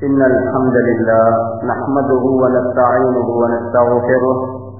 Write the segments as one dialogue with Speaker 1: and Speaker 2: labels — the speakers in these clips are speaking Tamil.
Speaker 1: إن الحمد لله نحمده ونستعينه ونستغفره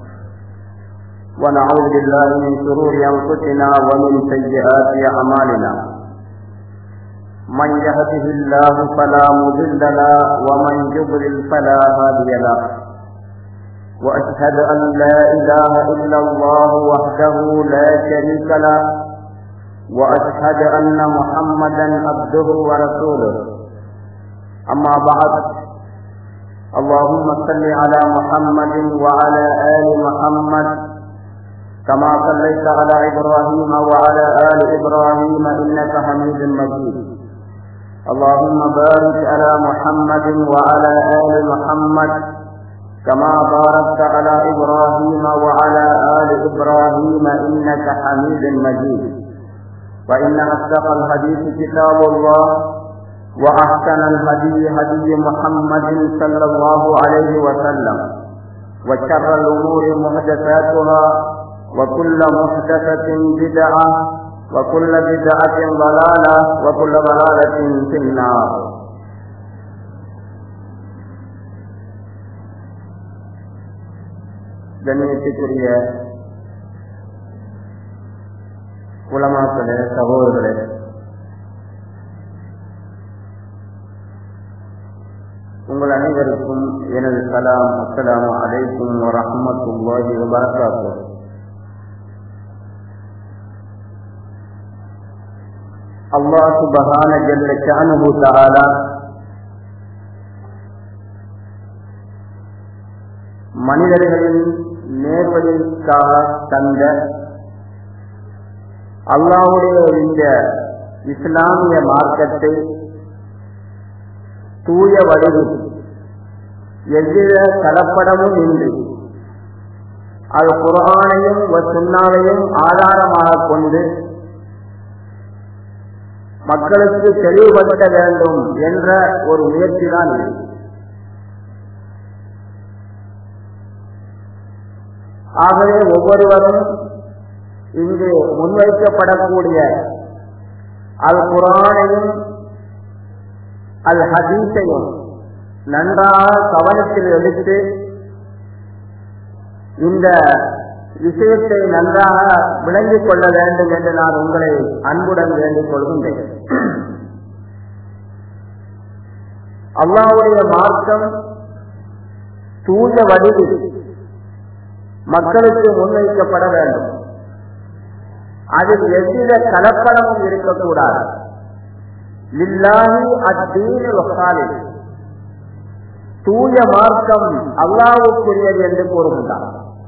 Speaker 1: ونعوذ بالله من شرور أنفسنا ومن سيئات أعمالنا من يهده الله فلا مضل له ومن يضلل فلا هادي له وأشهد أن لا إله إلا الله وحده لا شريك له وأشهد أن محمدا عبده ورسوله أما بعد اللهم صل على محمد وعلى آل محمد كما صليت على إبراهيم وعلى آل إبراهيم إنك حميد مجيد اللهم بارك على محمد وعلى آل محمد كما باركت على إبراهيم وعلى آل إبراهيم إنك حميد مجيد فإن أصدق الحديث كتاب الله وأحسن الهدي هدي محمد صلى الله عليه وسلم وشر الأمور محدثاتها وكل محدثة بدعة وكل بدعة ضلالة وكل ضلالة في النار கண்ணியத்துக்குரிய உலமாக்களே சகோதரர்களே உங்கள் அனைவருக்கும் எனது சலாம் அஸ்லாம் அலைக்கும் வரமத்துல்லாஹி வபரகாத்து அல்லாஹ் சுபஹான ஜல்ல ஷானுஹு தஆலா மனிதர்களின் நேர்வழிக்காக தந்த அல்லாவுடைய இந்த இஸ்லாமிய மார்க்கத்தை தூய வடிவில் எவ்வித கலப்படமும் இன்றி அது குரானையும் சுண்ணாவையும் ஆதாரமாக கொண்டு மக்களுக்கு தெளிவுபடுத்த வேண்டும் என்ற ஒரு முயற்சி தான் இது ஆகவே ஒவ்வொருவரும் இங்கு முன்வைக்கப்படக்கூடிய அல் குரானையும் அல் ஹதீஸையும் நன்றாக கவனத்தில் எடுத்து இந்த விஷயத்தை நன்றாக விளங்கிக் கொள்ள வேண்டும் என்று நான் உங்களை அன்புடன் வேண்டிக் கொள்கின்றேன் அல்லாவுடைய மார்க்கம் தூய வடிவில் மக்களுக்கு முன்வைக்கப்பட வேண்டும் அதில் எவ்வித கலப்படமும் இருக்கக்கூடாது லில்லாஹி அத்தீன் வகாலில் தூய மார்க்கம் அல்லாவுக்குரியது என்று கூறுகின்றார்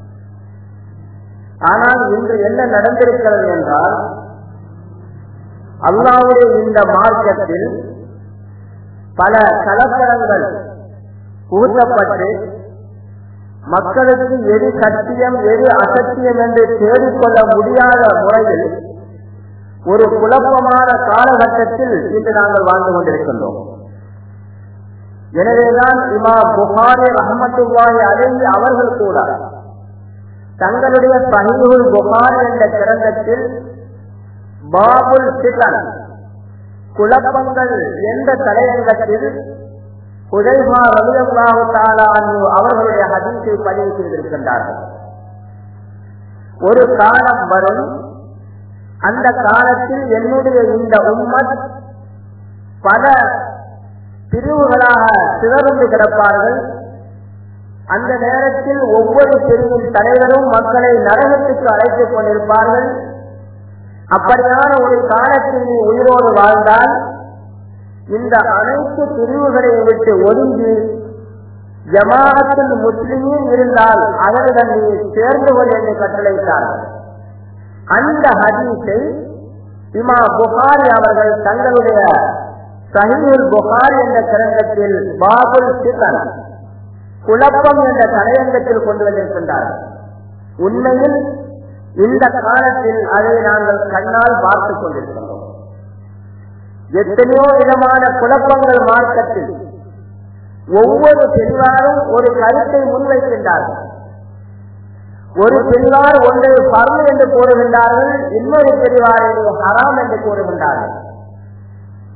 Speaker 1: ஆனால் இன்று என்ன நடந்திருக்கிறது என்றால் அல்லாவுடைய இந்த மார்க்கத்தில் பல கலப்படங்கள் புகுத்தப்பட்டு மக்களுக்கு எது சத்தியம் எது அசத்தியம் என்று தேடிக்கொள்ள முடியாத முறையில் ஒரு குழப்பமான காலகட்டத்தில் இன்று நாங்கள் வாழ்ந்து கொண்டிருக்கின்றோம் எனவேதான் இமா புகாரி ரஹமத்துல்லாஹி அலைஹி அவர்கள் கூட தங்களுடைய சஹீஹுல் புகாரி என்ற கிரந்தத்தில் பாபுல் சிகன் குழப்பங்கள் என்ற தலையங்கத்தில் உதைமா ரலியல்லாஹு தஆலா அன்ஹு அவர்களுடைய ஹதீஸை பதிவு செய்திருக்கின்றார்கள் ஒரு காலம் வரும் அந்த காலத்தில் என்னுடைய இந்த உம்மத் பல பிரிவுகளாக சிதறுந்து கிடப்பார்கள் அந்த நேரத்தில் ஒவ்வொரு பிரிவின் தலைவரும் மக்களை நரகத்துக்கு அழைத்துக் கொண்டிருப்பார்கள் அப்படியான ஒரு காலத்தில் நீ உயிரோடு வாழ்ந்தால் இந்த அனைத்து பிரிவுகளை விட்டு ஒதுங்கி ஜமாஅத்தில் முஸ்லிமும் இருந்தால் அதனுடன் நீ சேர்ந்து கொள் என்று கட்டளையிட்டார்கள் அந்த ஹதீஸை இமா புகாரி அவர்கள் தங்களுடைய சஹீல் புகாரி என்ற கிரந்தத்தில் பாபுல் சிகன் குழப்பம் என்ற தலையங்கத்தில் கொண்டு வந்திருக்கின்றார்கள் உண்மையில் இந்த காலத்தில் அதை நாங்கள் கண்ணால் பார்த்துக் கொண்டிருக்கின்றோம் எத்தனையோ விதமான குழப்பங்கள் மார்க்கத்தில் ஒவ்வொரு பெரிவாரும் ஒரு கருத்தை முன்வைக்கின்றார்கள் ஒரு பெரிவார் ஒன்றை பருள் என்று கூறுகின்றார்கள் இன்னொரு பெரிவாரை ஹராம் என்று கூறுகின்றார்கள்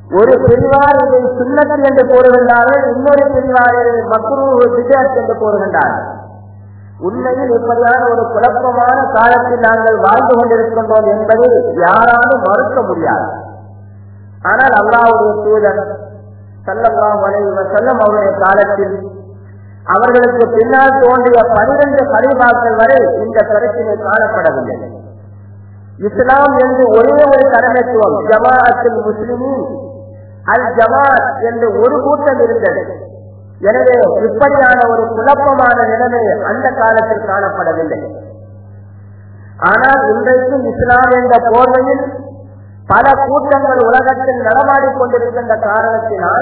Speaker 1: ஒரு பிரிவார் இதை சுண்ணத்து என்று கூறுகின்றார்கள் இன்னொரு பிரிவார் இதை மக்ரூ விஜயத் என்று கூறுகின்றார்கள் உண்மையில் இப்படியான ஒரு குழப்பமான காலத்தில் நாங்கள் வாழ்ந்து கொண்டிருக்கின்றோம் என்பதை யாராலும் மறுக்க முடியாது ஆனால் அல்லாவுடைய தூதர் சல்லல்லாஹு அலைஹி வஸல்லம் அவருடைய காலத்தில் அவர்களுக்கு பின்னால் தோன்றிய பனிரெண்டு பரிவாக்கள் வரை இந்த பிரச்சனை காணப்படவில்லை இஸ்லாம் என்று ஒரே ஒரு தலைமைத்துவம் ஜமாஅத்தில் முஸ்லிமின் அல் ஜமாத் என்று ஒரு கூட்டம் இருந்தது எனவே இப்படியான ஒரு குழப்பமான நிலைமை அந்த காலத்தில் காணப்படவில்லை ஆனால் இன்றைக்கும் இஸ்லாம் என்ற போர்வையில் பல கூட்டங்கள் உலகத்தில் நடமாடிக் கொண்டிருக்கின்ற காரணத்தினால்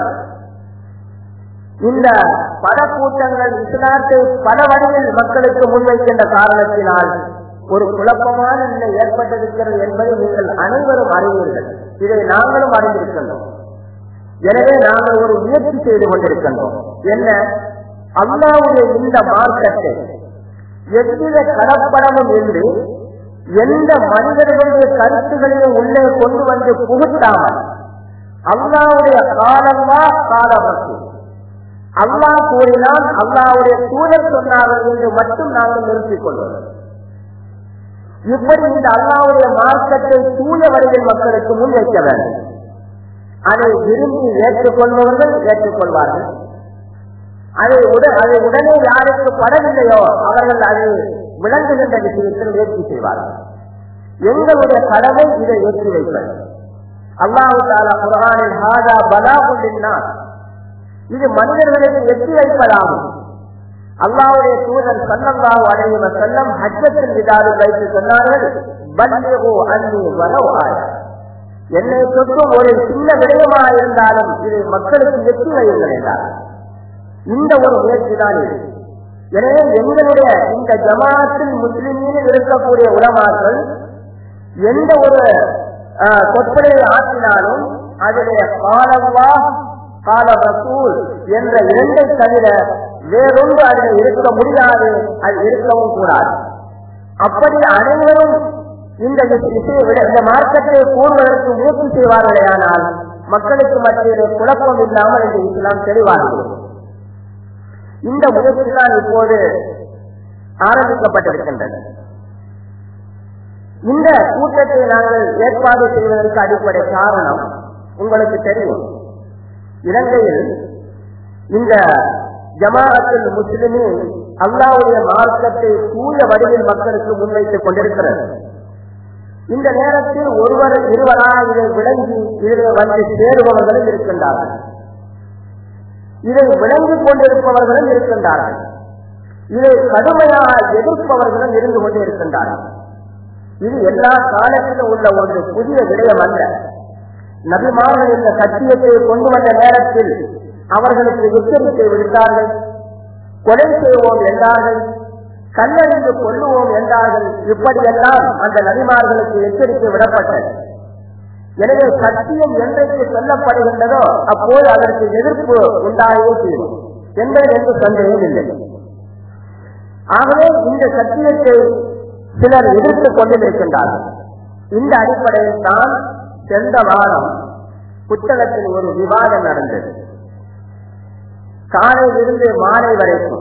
Speaker 1: இந்த பல கூட்டங்கள் இஸ்லாத்தை பல வழியில் மக்களுக்கு முன்வைக்கின்ற காரணத்தினால் ஒரு குழப்பமான நிலை ஏற்பட்டிருக்கிறது என்பதை நீங்கள் அனைவரும் அறிவீர்கள் இதை நாங்களும் அறிந்திருக்கின்றோம் எனவே நாங்கள் ஒரு முயற்சி செய்து கொண்டிருக்கின்றோம் என்ன அல்லாவுடைய இந்த மார்க்கத்தை எவ்வித கலப்படமும் என்று எந்த மனிதர்களுடைய கருத்துகளையும் உள்ளே கொண்டு வந்து புகுத்தாமல் அல்லாவுடைய காலமா காலவசு அல்லாஹ் கூறினால் அல்லாவுடைய தூதர் சொன்னார்கள் என்று மட்டும் நாங்கள் நிறுத்திக் கொள்வோம் இப்படி இந்த அல்லாவுடைய மார்க்கத்தை தூய வழியில் மக்களுக்கு முன்வைக்க வேண்டும் அதை விரும்பி ஏற்றுக்கொள்பவர்கள் ஏற்றுக்கொள்வார்கள் அதை உட- அதை உடனே யாருக்கு படவில்லையோ அவர்கள் அதை விளங்குகின்ற விஷயத்தில் முயற்சி செய்வார்கள் எங்களுடைய கடமை இதை ஏற்றி வைப்பது அல்லாஹு தாலா குரானில் ஹாதா பலா இது மனிதர்களுக்கு எட்டி வைப்பதாகும் அல்லாவுடைய தூதர் சல்லல்லாஹு அலைஹி வஸல்லம் ஹஜ்ஜத்தில் விதாது வைத்து சொன்னார்கள் பல்லிகு அன்னி வரவு ஆயா என்னை தொற்றும் ஒரு சின்ன விடயமா இருந்தாலும் இதை மக்களுக்கு எட்டி வையுங்கள் என்றார் இந்த ஒரு முயற்சி தான் இது எனவே எங்களுடைய இந்த ஜமாத்தில் முஸ்லிமீனில் இருக்கக்கூடிய உலமாக்கள் எந்த ஒரு சொற்களை ஆற்றினாலும் அதிலே காலவா கால ரசூல் என்ற இரண்டை தவிர வேறொன்று அதில் இருக்க முடியாது அது இருக்கவும் கூடாது அப்படி அனைவரும் இந்த விஷய இந்த மார்க்கத்தை கூறுவதற்கு முயற்சி செய்வார்களே ஆனால் மக்களுக்கு மத்தியிலே குழப்பம் இல்லாமல் இந்த இஸ்லாம் தெளிவார்கள் இந்த முயற்சி தான் இப்போது ஆரம்பிக்கப்பட்டிருக்கின்றது இந்த கூட்டத்தை நாங்கள் ஏற்பாடு செய்வதற்கு அடிப்படை காரணம் உங்களுக்கு தெரியும் இலங்கையில் இந்த ஜமாஅத்தில் முஸ்லிமின் அல்லாவுடைய மார்க்கத்தை தூய வடிவில் மக்களுக்கு முன்வைத்துக் கொண்டிருக்கிறது இந்த நேரத்தில் ஒருவர் இருவரா இதை விளங்கி இதில் வந்து சேருபவர்களும் இருக்கின்றார்கள் இதை விளங்கிக் கொண்டிருப்பவர்களும் இருக்கின்றார்கள் இதை கடுமையாக எதிர்ப்பவர்களும் இருந்து கொண்டு இருக்கின்றார்கள் இது எல்லா காலத்திலும் உள்ள ஒரு புதிய விடயம் அல்ல நபிமார்கள் இந்த சத்தியத்தை கொண்டு வந்த நேரத்தில் அவர்களுக்கு எச்சரிக்கை விடுத்தார்கள் கொலை செய்வோம் என்றார்கள் கல்லறிந்து கொள்ளுவோம் என்றார்கள் இப்படியெல்லாம் அந்த நபிமார்களுக்கு எச்சரிக்கை விடப்பட்டது எனவே சத்தியம் என்றைக்கு சொல்லப்படுகின்றதோ அப்போது அதற்கு எதிர்ப்பு உண்டாகவே செய்யும் என்பது என்று சந்தேகம் இல்லை ஆகவே இந்த சத்தியத்தை சிலர் எதிர்த்துக் கொண்டிருக்கின்றார்கள் இந்த அடிப்படையில் தான் சென்ற வாரம் புத்தகத்தில் ஒரு விவாதம் நடந்தது காலையிலிருந்து மாலை வரைக்கும்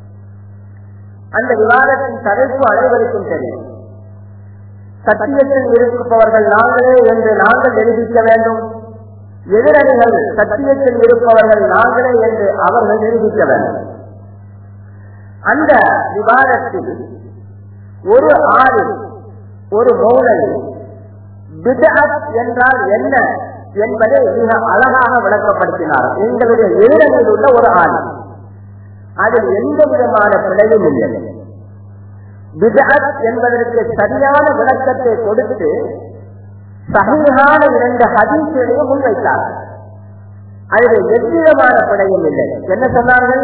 Speaker 1: அந்த விவாதத்தின் தலைப்பு அனைவருக்கும் தெரியும் சத்தியத்தில் இருப்பவர்கள் நாங்களே என்று நாங்கள் நிரூபிக்க வேண்டும் எதிரணிகள் சத்தியத்தில் இருப்பவர்கள் நாங்களே என்று அவர்கள் நிரூபிக்க வேண்டும் அந்த விவாதத்தில் ஒரு ஆறு ஒரு மௌலை பிதஅத் என்றால் என்ன என்பதை மிக அழகாக விளக்கப்படுத்தினார் எங்களுடைய எதிரணியில் உள்ள ஒரு ஆள் அதில் எந்த விதமான பிழையும் இல்லை பிதஅத் என்பதற்கு சரியான விளக்கத்தை கொடுத்து சகிகான இரண்டு ஹதீசுகளையும் முன்வைத்தார் அதில் எவ்விதமான பிழையும் இல்லை என்ன சொன்னார்கள்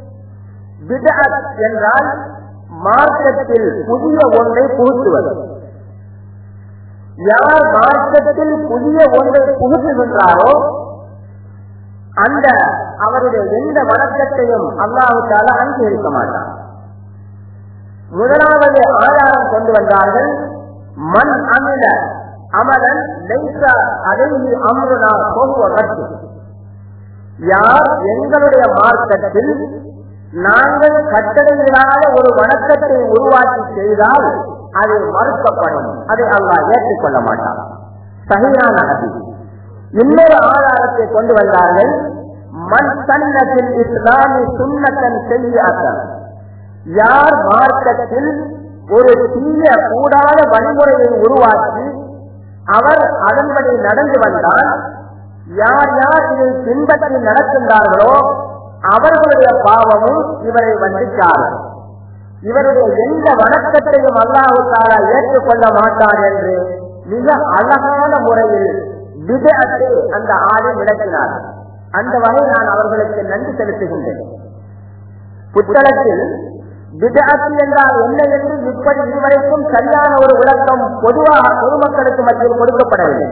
Speaker 1: பிதஅத் என்றால் மார்க்கத்தில் புதிய ஒன்றை புகுத்துவது யார் மார்க்கத்தில் புதிய ஒன்றை புகுத்துகின்றாரோ அந்த அவருடைய எந்த வணக்கத்தையும் அல்லாவுக்கால அங்கீகரிக்க மாட்டார் முதலாவது ஆதாரம் கொண்டு வந்தார்கள் மண் அமில அமலன் லைச அதைஹி அம்ருனா பஹுவ ரத்து யார் எங்களுடைய மார்க்கத்தில் நாங்கள் கட்டளையிடாத ஒரு வணக்கத்தை உருவாக்கி செய்தால் அது மறுக்கப்படும் அதை அல்லாஹ் ஏற்றுக்கொள்ள மாட்டான் சகிரான நபி இன்னொரு ஆதாரத்தை கொண்டு வந்தார்கள் மண் சன்னத்தில் இஸ்லாமி சுண்ணத்தன் செய்யார்கள் யார் மார்க்கத்தில் ஒரு தீய கூடாத வழிமுறையை உருவாக்கி அவர் அதன்படி நடந்து வந்தால் யார் யார் இதை பின்பற்றி நடக்கின்றார்களோ அவர்களுடைய பாவமும் இவரை வந்து சாரும் இவருடைய எந்த வணக்கத்தையும் அல்லாஹு தாரா ஏற்றுக்கொள்ள மாட்டார் என்று மிக அழகான முறையில் விதத்தை அந்த ஆளை விளக்கினார் அந்த வகை நான் அவர்களுக்கு நன்றி செலுத்துகின்றேன் புத்தகத்தில் விதத்து என்றால் என்ன என்று இப்படி இதுவரைக்கும் சரியான ஒரு விளக்கம் பொதுவாக பொதுமக்களுக்கு மத்தியில் கொடுக்கப்படவில்லை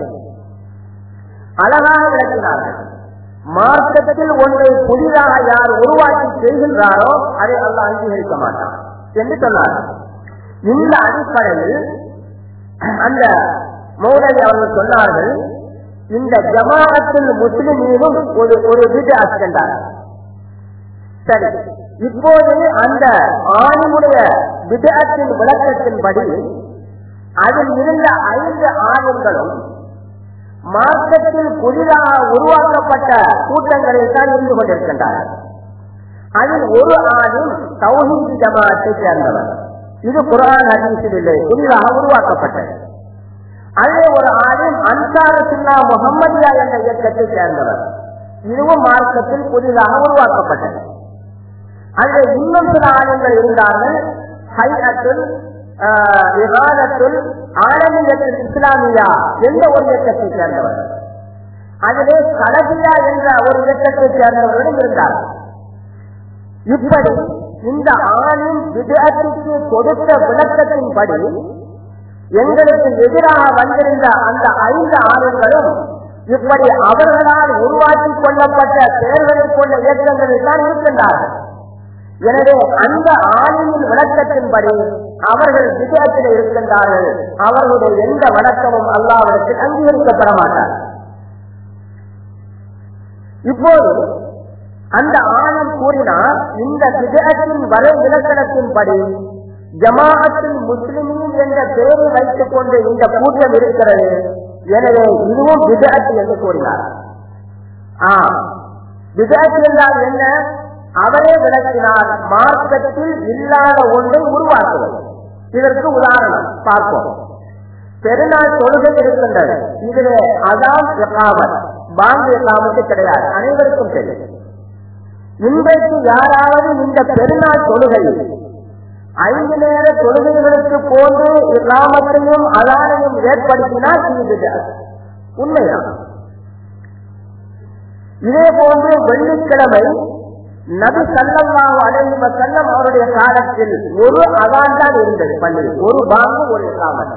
Speaker 1: அழகாக விளக்கினார்கள் மார்க்கத்தில் ஒன்றை புதிதாக யார் உருவாக்கி செய்கின்றாரோ அதை அல்ல அங்கீகரிக்க மாட்டான் என்று சொன்னார் இந்த அடிப்படையில் அந்த மௌலவி அவர்கள் சொன்னார்கள் இந்த ஜமாஅத்தில் முஸ்லிமீனும் ஒரு ஒரு வித அச்சென்றார் சரி இப்போது அந்த ஆணிமுடைய விதத்தின் விளக்கத்தின்படி அதில் இருந்த ஐந்து ஆணுங்களும் மார்க்கத்தில் புதிதாக உருவாக்கப்பட்ட கூட்டங்களில் தான் இருந்து கொண்டிருக்கின்றார் அதில் ஒரு ஆணும் தௌஹீத் ஜமாத்தை சேர்ந்தவர் இது குரான் ஹதீஸில் இல்லை புதிதாக உருவாக்கப்பட்டது அதே ஒரு ஆளும் அன்சார சுல்லா முகம்மதியா என்ற இயக்கத்தை சேர்ந்தவர் இதுவும் மார்க்கத்தில் புதிதாக உருவாக்கப்பட்டது அதில் இன்னும் சில ஆளுங்கள் இருந்தார்கள் ஹைஅத்துல் விவாதத்துல் ஆலமியத்தில் இஸ்லாமியா என்ற ஒரு இயக்கத்தை சேர்ந்தவர் அதிலே கலபியா என்ற ஒரு இயக்கத்தை சேர்ந்தவர்களும் இருந்தார்கள் இப்படி இந்த ஆணின் விதத்துக்கு கொடுத்த விளக்கத்தின்படி எங்களுக்கு எதிராக வந்திருந்த அந்த ஐந்து ஆளுங்களும் இப்படி அவர்களால் உருவாக்கி கொள்ளப்பட்ட பெயர்களை கொண்ட இயக்கங்களில் தான் இருக்கின்றார்கள் எனவே அந்த ஆளுமின் விளக்கத்தின்படி அவர்கள் விஜயத்தில் இருக்கின்றார்கள் அவர்களுடைய எந்த வழக்கமும் அல்லாவிடத்தில் அங்கீகரிக்கப்பட மாட்டார் இப்போது அந்த ஆணம் கூறினார் இந்த விஜயத்தின் வரை இலக்கணத்தின்படி ஜமாஅத்தில் முஸ்லிமின் என்ற பெயரை வைத்துக் கொண்டு இந்த கூட்டம் இருக்கிறது எனவே இதுவும் விஜயத்து என்று கூறினார் விஜயத்து என்றால் என்ன அவரே விளக்கினார் மார்க்கத்தில் இல்லாத ஒன்றை உருவாக்குவது இதற்கு உதாரணம் பார்ப்போம் பெருநாள் தொழுகை இருக்கின்றது இதிலே அதான் எக்காமத் பாங்கு எக்காமத்து கிடையாது அனைவருக்கும் தெரியும் இன்றைக்கு யாராவது இந்த பெருநாள் தொழுகையில் ஐந்து நேர தொழுகைகளுக்கு போன்று இராமத்தையும் அதானையும் ஏற்படுத்தினால் இது உண்மைதான் இதே போன்று வெள்ளிக்கிழமை நபி சல்லல்லாஹு அலைஹி வஸல்லம் அவருடைய காலத்தில் ஒரு அதான் தான் இருந்தது பள்ளியில் ஒரு பாங்கு ஒரு இஸ்லாமத்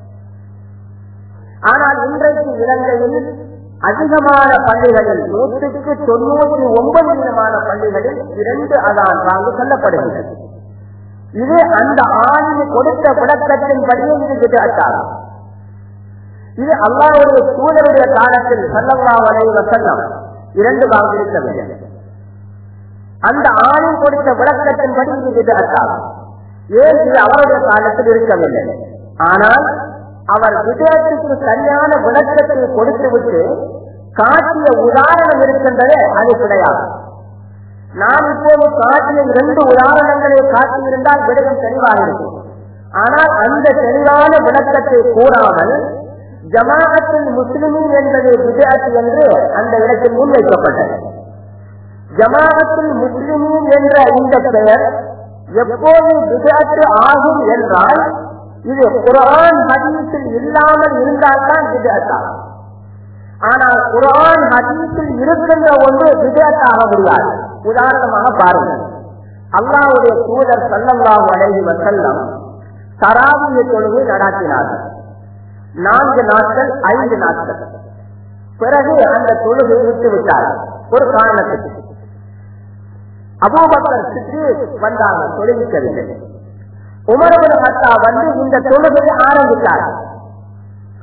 Speaker 1: ஆனால் இன்றைக்கு இலங்கையில் அதிகமான பள்ளிகளில் நூற்றுக்கு தொண்ணூற்றி ஒன்பது விதமான பள்ளிகளில் இரண்டு அதான் பாங்கு சொல்லப்படுகிறது இது அந்த ஆணிന് கொடுத்த விளக்கத்தின்படியே இது விதாச்சாரம் இது அல்லாவுடைய சூழலுடைய காலத்தில் சல்லல்லா அலைஹி வஸல்லம் இரண்டு பாங்கு இருக்கவில்லை அந்த ஆணின் கொடுத்த விளக்கத்தின்படி இது விதாச்சாரம் ஏன் இது அவருடைய காலத்தில் இருக்கவில்லை ஆனால் அவர் விஜயத்துக்கு சரியான விளக்கத்தை கொடுத்து விட்டு காட்டிய உதாரணம் இருக்கின்றதே அது கிடையாது நாம் இப்போது காட்டிய இரண்டு உதாரணங்களை காட்டியிருந்தால் விடயம் தெளிவாக இருக்கும் ஆனால் அந்த தெளிவான விளக்கத்தை கூறாமல் ஜமாஅத்தில் முஸ்லிமின் என்பது விஜயாத்து என்று அந்த இடத்தில் முன்வைக்கப்பட்டது ஜமாஅத்தில் முஸ்லிமின் என்ற இந்த பெயர் எப்போது விஜயாத்து ஆகும் என்றால் இது குரான் ஹதீஸில் இல்லாமல் இருந்தால்தான் விஜயத்தாகும் ஆனால் குரான் ஹதீஸில் இருக்கின்ற ஒன்று விஜயத்தாக முடியாது உதாரணமாக பாருங்கள் அல்லாவுடைய தூதர் சல்லல்லாஹு அலைஹி வசல்லம் தராவிய தொழுகை நடாத்தினார்கள் நான்கு நாட்கள் ஐந்து நாட்கள் பிறகு அந்த தொழுகை விட்டு விட்டார்கள் ஒரு காரணத்துக்கு அபூபக்கர் சுற்றி வந்தாங்க தொழுவிக்கவில்லை உமரபுல கத்தா வந்து இந்த தொழுகையை ஆரம்பித்தார்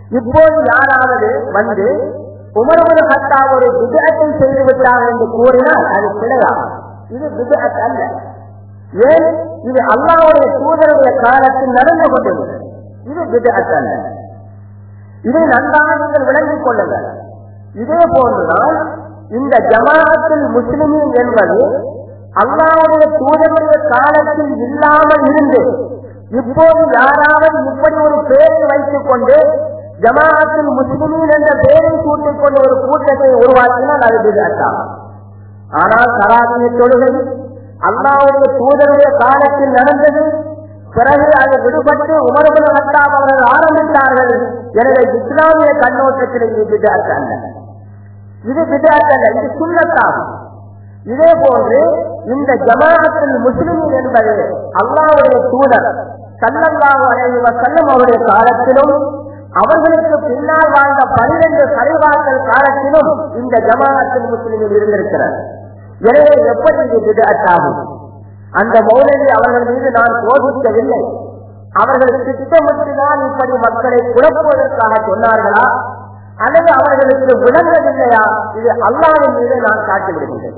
Speaker 1: இப்போது யாராவது வந்து உமர்மது ஹத்தா ஒரு விஜயத்தை செய்து விட்டார் என்று கூறினால் அது கிடையாது இது விஜயத் அல்ல ஏன் இது அல்லாவுடைய தூதருடைய காலத்தில் நடந்து கொண்டிருந்தது இது விஜயத் அல்ல இதை நன்றாக நீங்கள் விளங்கிக் கொள்ளுங்கள் இதே போன்றுதான் இந்த ஜமாஅத்தில் முஸ்லிமின் என்பது அல்லாவுடைய தூதருடைய காலத்தில் இல்லாமல் இருந்து இப்போது யாராவது இப்படி ஒரு பெயரை வைத்துக் கொண்டு ஜமாஅத்தில் முஸ்லிமின் என்ற பெயரை சூட்டிக் கொண்டு ஒரு கூட்டத்தை உருவாக்கினால் அது விதத்தான் ஆனால் தராவிய தொழுகை அல்லாவுடைய தூதருடைய காலத்தில் நடந்தது பிறகு அது விடுபட்டு உமரபுல ஹத்தாப் அவர்கள் ஆரம்பித்தார்கள் எனவே இஸ்லாமிய கண்ணோட்டத்தில் இது விதாத் அல்ல இது விதாத் அல்ல இது சுண்ணத்தாகும் இதே போன்று இந்த ஜமாஅத்தில் முஸ்லிம் என்பது அல்லாவுடைய தூதர் சல்லல்லாஹு அலைஹி வஸல்லம் அவருடைய காலத்திலும் அவர்களுக்கு பின்னால் வாழ்ந்த பனிரெண்டு தலைவாக்கள் காலத்திலும் இந்த ஜமாஅத்தில் முஸ்லிமில் இருந்திருக்கிறார் எனவே எப்படி இது விதாத்தாகும் அந்த மௌலவி அவர்கள் மீது நான் சோதிக்கவில்லை அவர்கள் திட்டமிட்டுதான் இப்படி மக்களை குழப்புவதற்காக சொன்னார்களா அல்லது அவர்களுக்கு விளங்கவில்லையா இது அல்லாவின் மீது நான் காட்டிவிடுகின்றேன்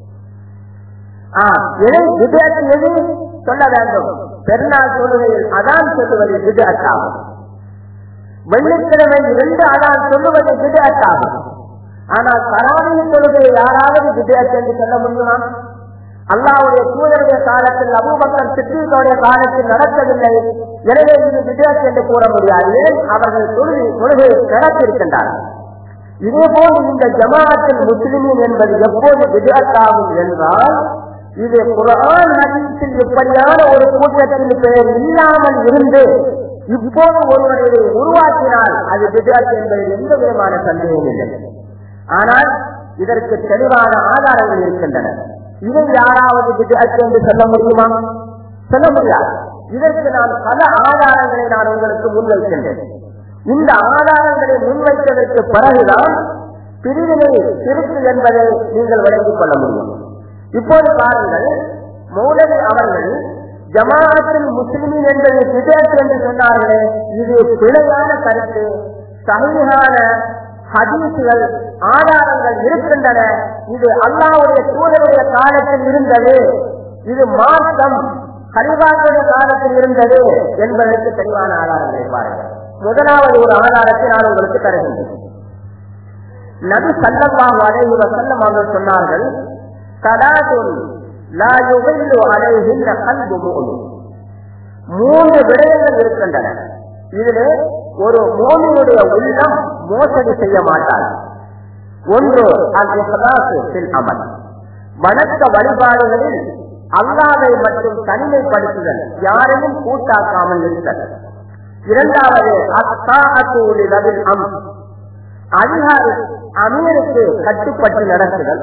Speaker 1: எதை விதத்து எது சொல்ல வேண்டும் பெருநாள் சொல்லுகையில் அதான் சொல்லுவது விதத்தாகும் வெள்ளிக்கிழமை இரண்டு அதான் சொல்லுவது விதத்தாகும் ஆனால் தராவிய தொழுகையை யாராவது விதத்து என்று சொல்ல முடியுமா அல்லாவுடைய தூதருடைய காலத்தில் அபூபக்கர் சித்திகளுடைய காலத்தில் நடக்கவில்லை எனவே இது விதத் என்று கூற முடியாது ஏன் அவர்கள் தொழுகை தொழுகையை நடத்திருக்கின்றார்கள் இதே போல் இந்த ஜமாஅத்தில் முஸ்லிமின் என்பது எப்போது விதத்தாகும் என்றால் இது குரான் ஹதீஸில் இப்படியான ஒரு கூட்டத்தின் பெயர் இல்லாமல் இருந்து இப்போது ஒருவர் இதை உருவாக்கினால் அது விதத் என்பதில் எந்த விதமான சந்தேகம் இல்லை ஆனால் இதற்கு தெளிவான ஆதாரங்கள் இருக்கின்றன இதை யாராவது விதத் என்று சொல்ல முடியுமா சொல்ல முடியாது இதற்கு நான் பல ஆதாரங்களை நான் உங்களுக்கு முன்வைக்கின்றேன் இந்த ஆதாரங்களை முன்வைத்ததற்கு பிறகுதான் பிரிவினை திருத்து என்பதை நீங்கள் விளங்கிக் கொள்ள முடியும் இப்போது பாருங்கள் மௌலவி அவர்கள் ஜமாஅத்தில் முஸ்லிமின் என்பதை விதத் என்று சொன்னார்களே இது பிழையான கருத்து சகிகான ஹதீசுகள் ஆதாரங்கள் இருக்கின்றன இது அல்லாவுடைய தூதருடைய காலத்தில் இருந்தது இது மார்க்கம் ஹரிபாக்களுடைய காலத்தில் இருந்தது என்பதற்கு தெளிவான ஆதாரங்களை பாருங்கள் முதலாவது ஒரு ஆதாரத்தை நான் உங்களுக்கு தருகின்றேன் நபி சல்லல்லாஹு அலைஹி வஸல்லம் அவர்கள் சொன்னார்கள் சலாத்துன் லா யுகில்லு அலைஹின்ன கல்பு முஃமின் மூன்று விடயங்கள் இருக்கின்றன இதிலே ஒரு மோமியுடைய உள்ளம் மோசடி செய்ய மாட்டார் ஒன்று அல் அமல் வணக்க வழிபாடுகளில் அல்லாவை மற்றும் தனிமைப்படுத்துதல் யாரையும் கூட்டாக்காமல் இருத்தல் இரண்டாவது அத்தாஅத்தூலில் அம் அதிகாரி அமீருக்கு கட்டுப்பட்டு நடத்துதல்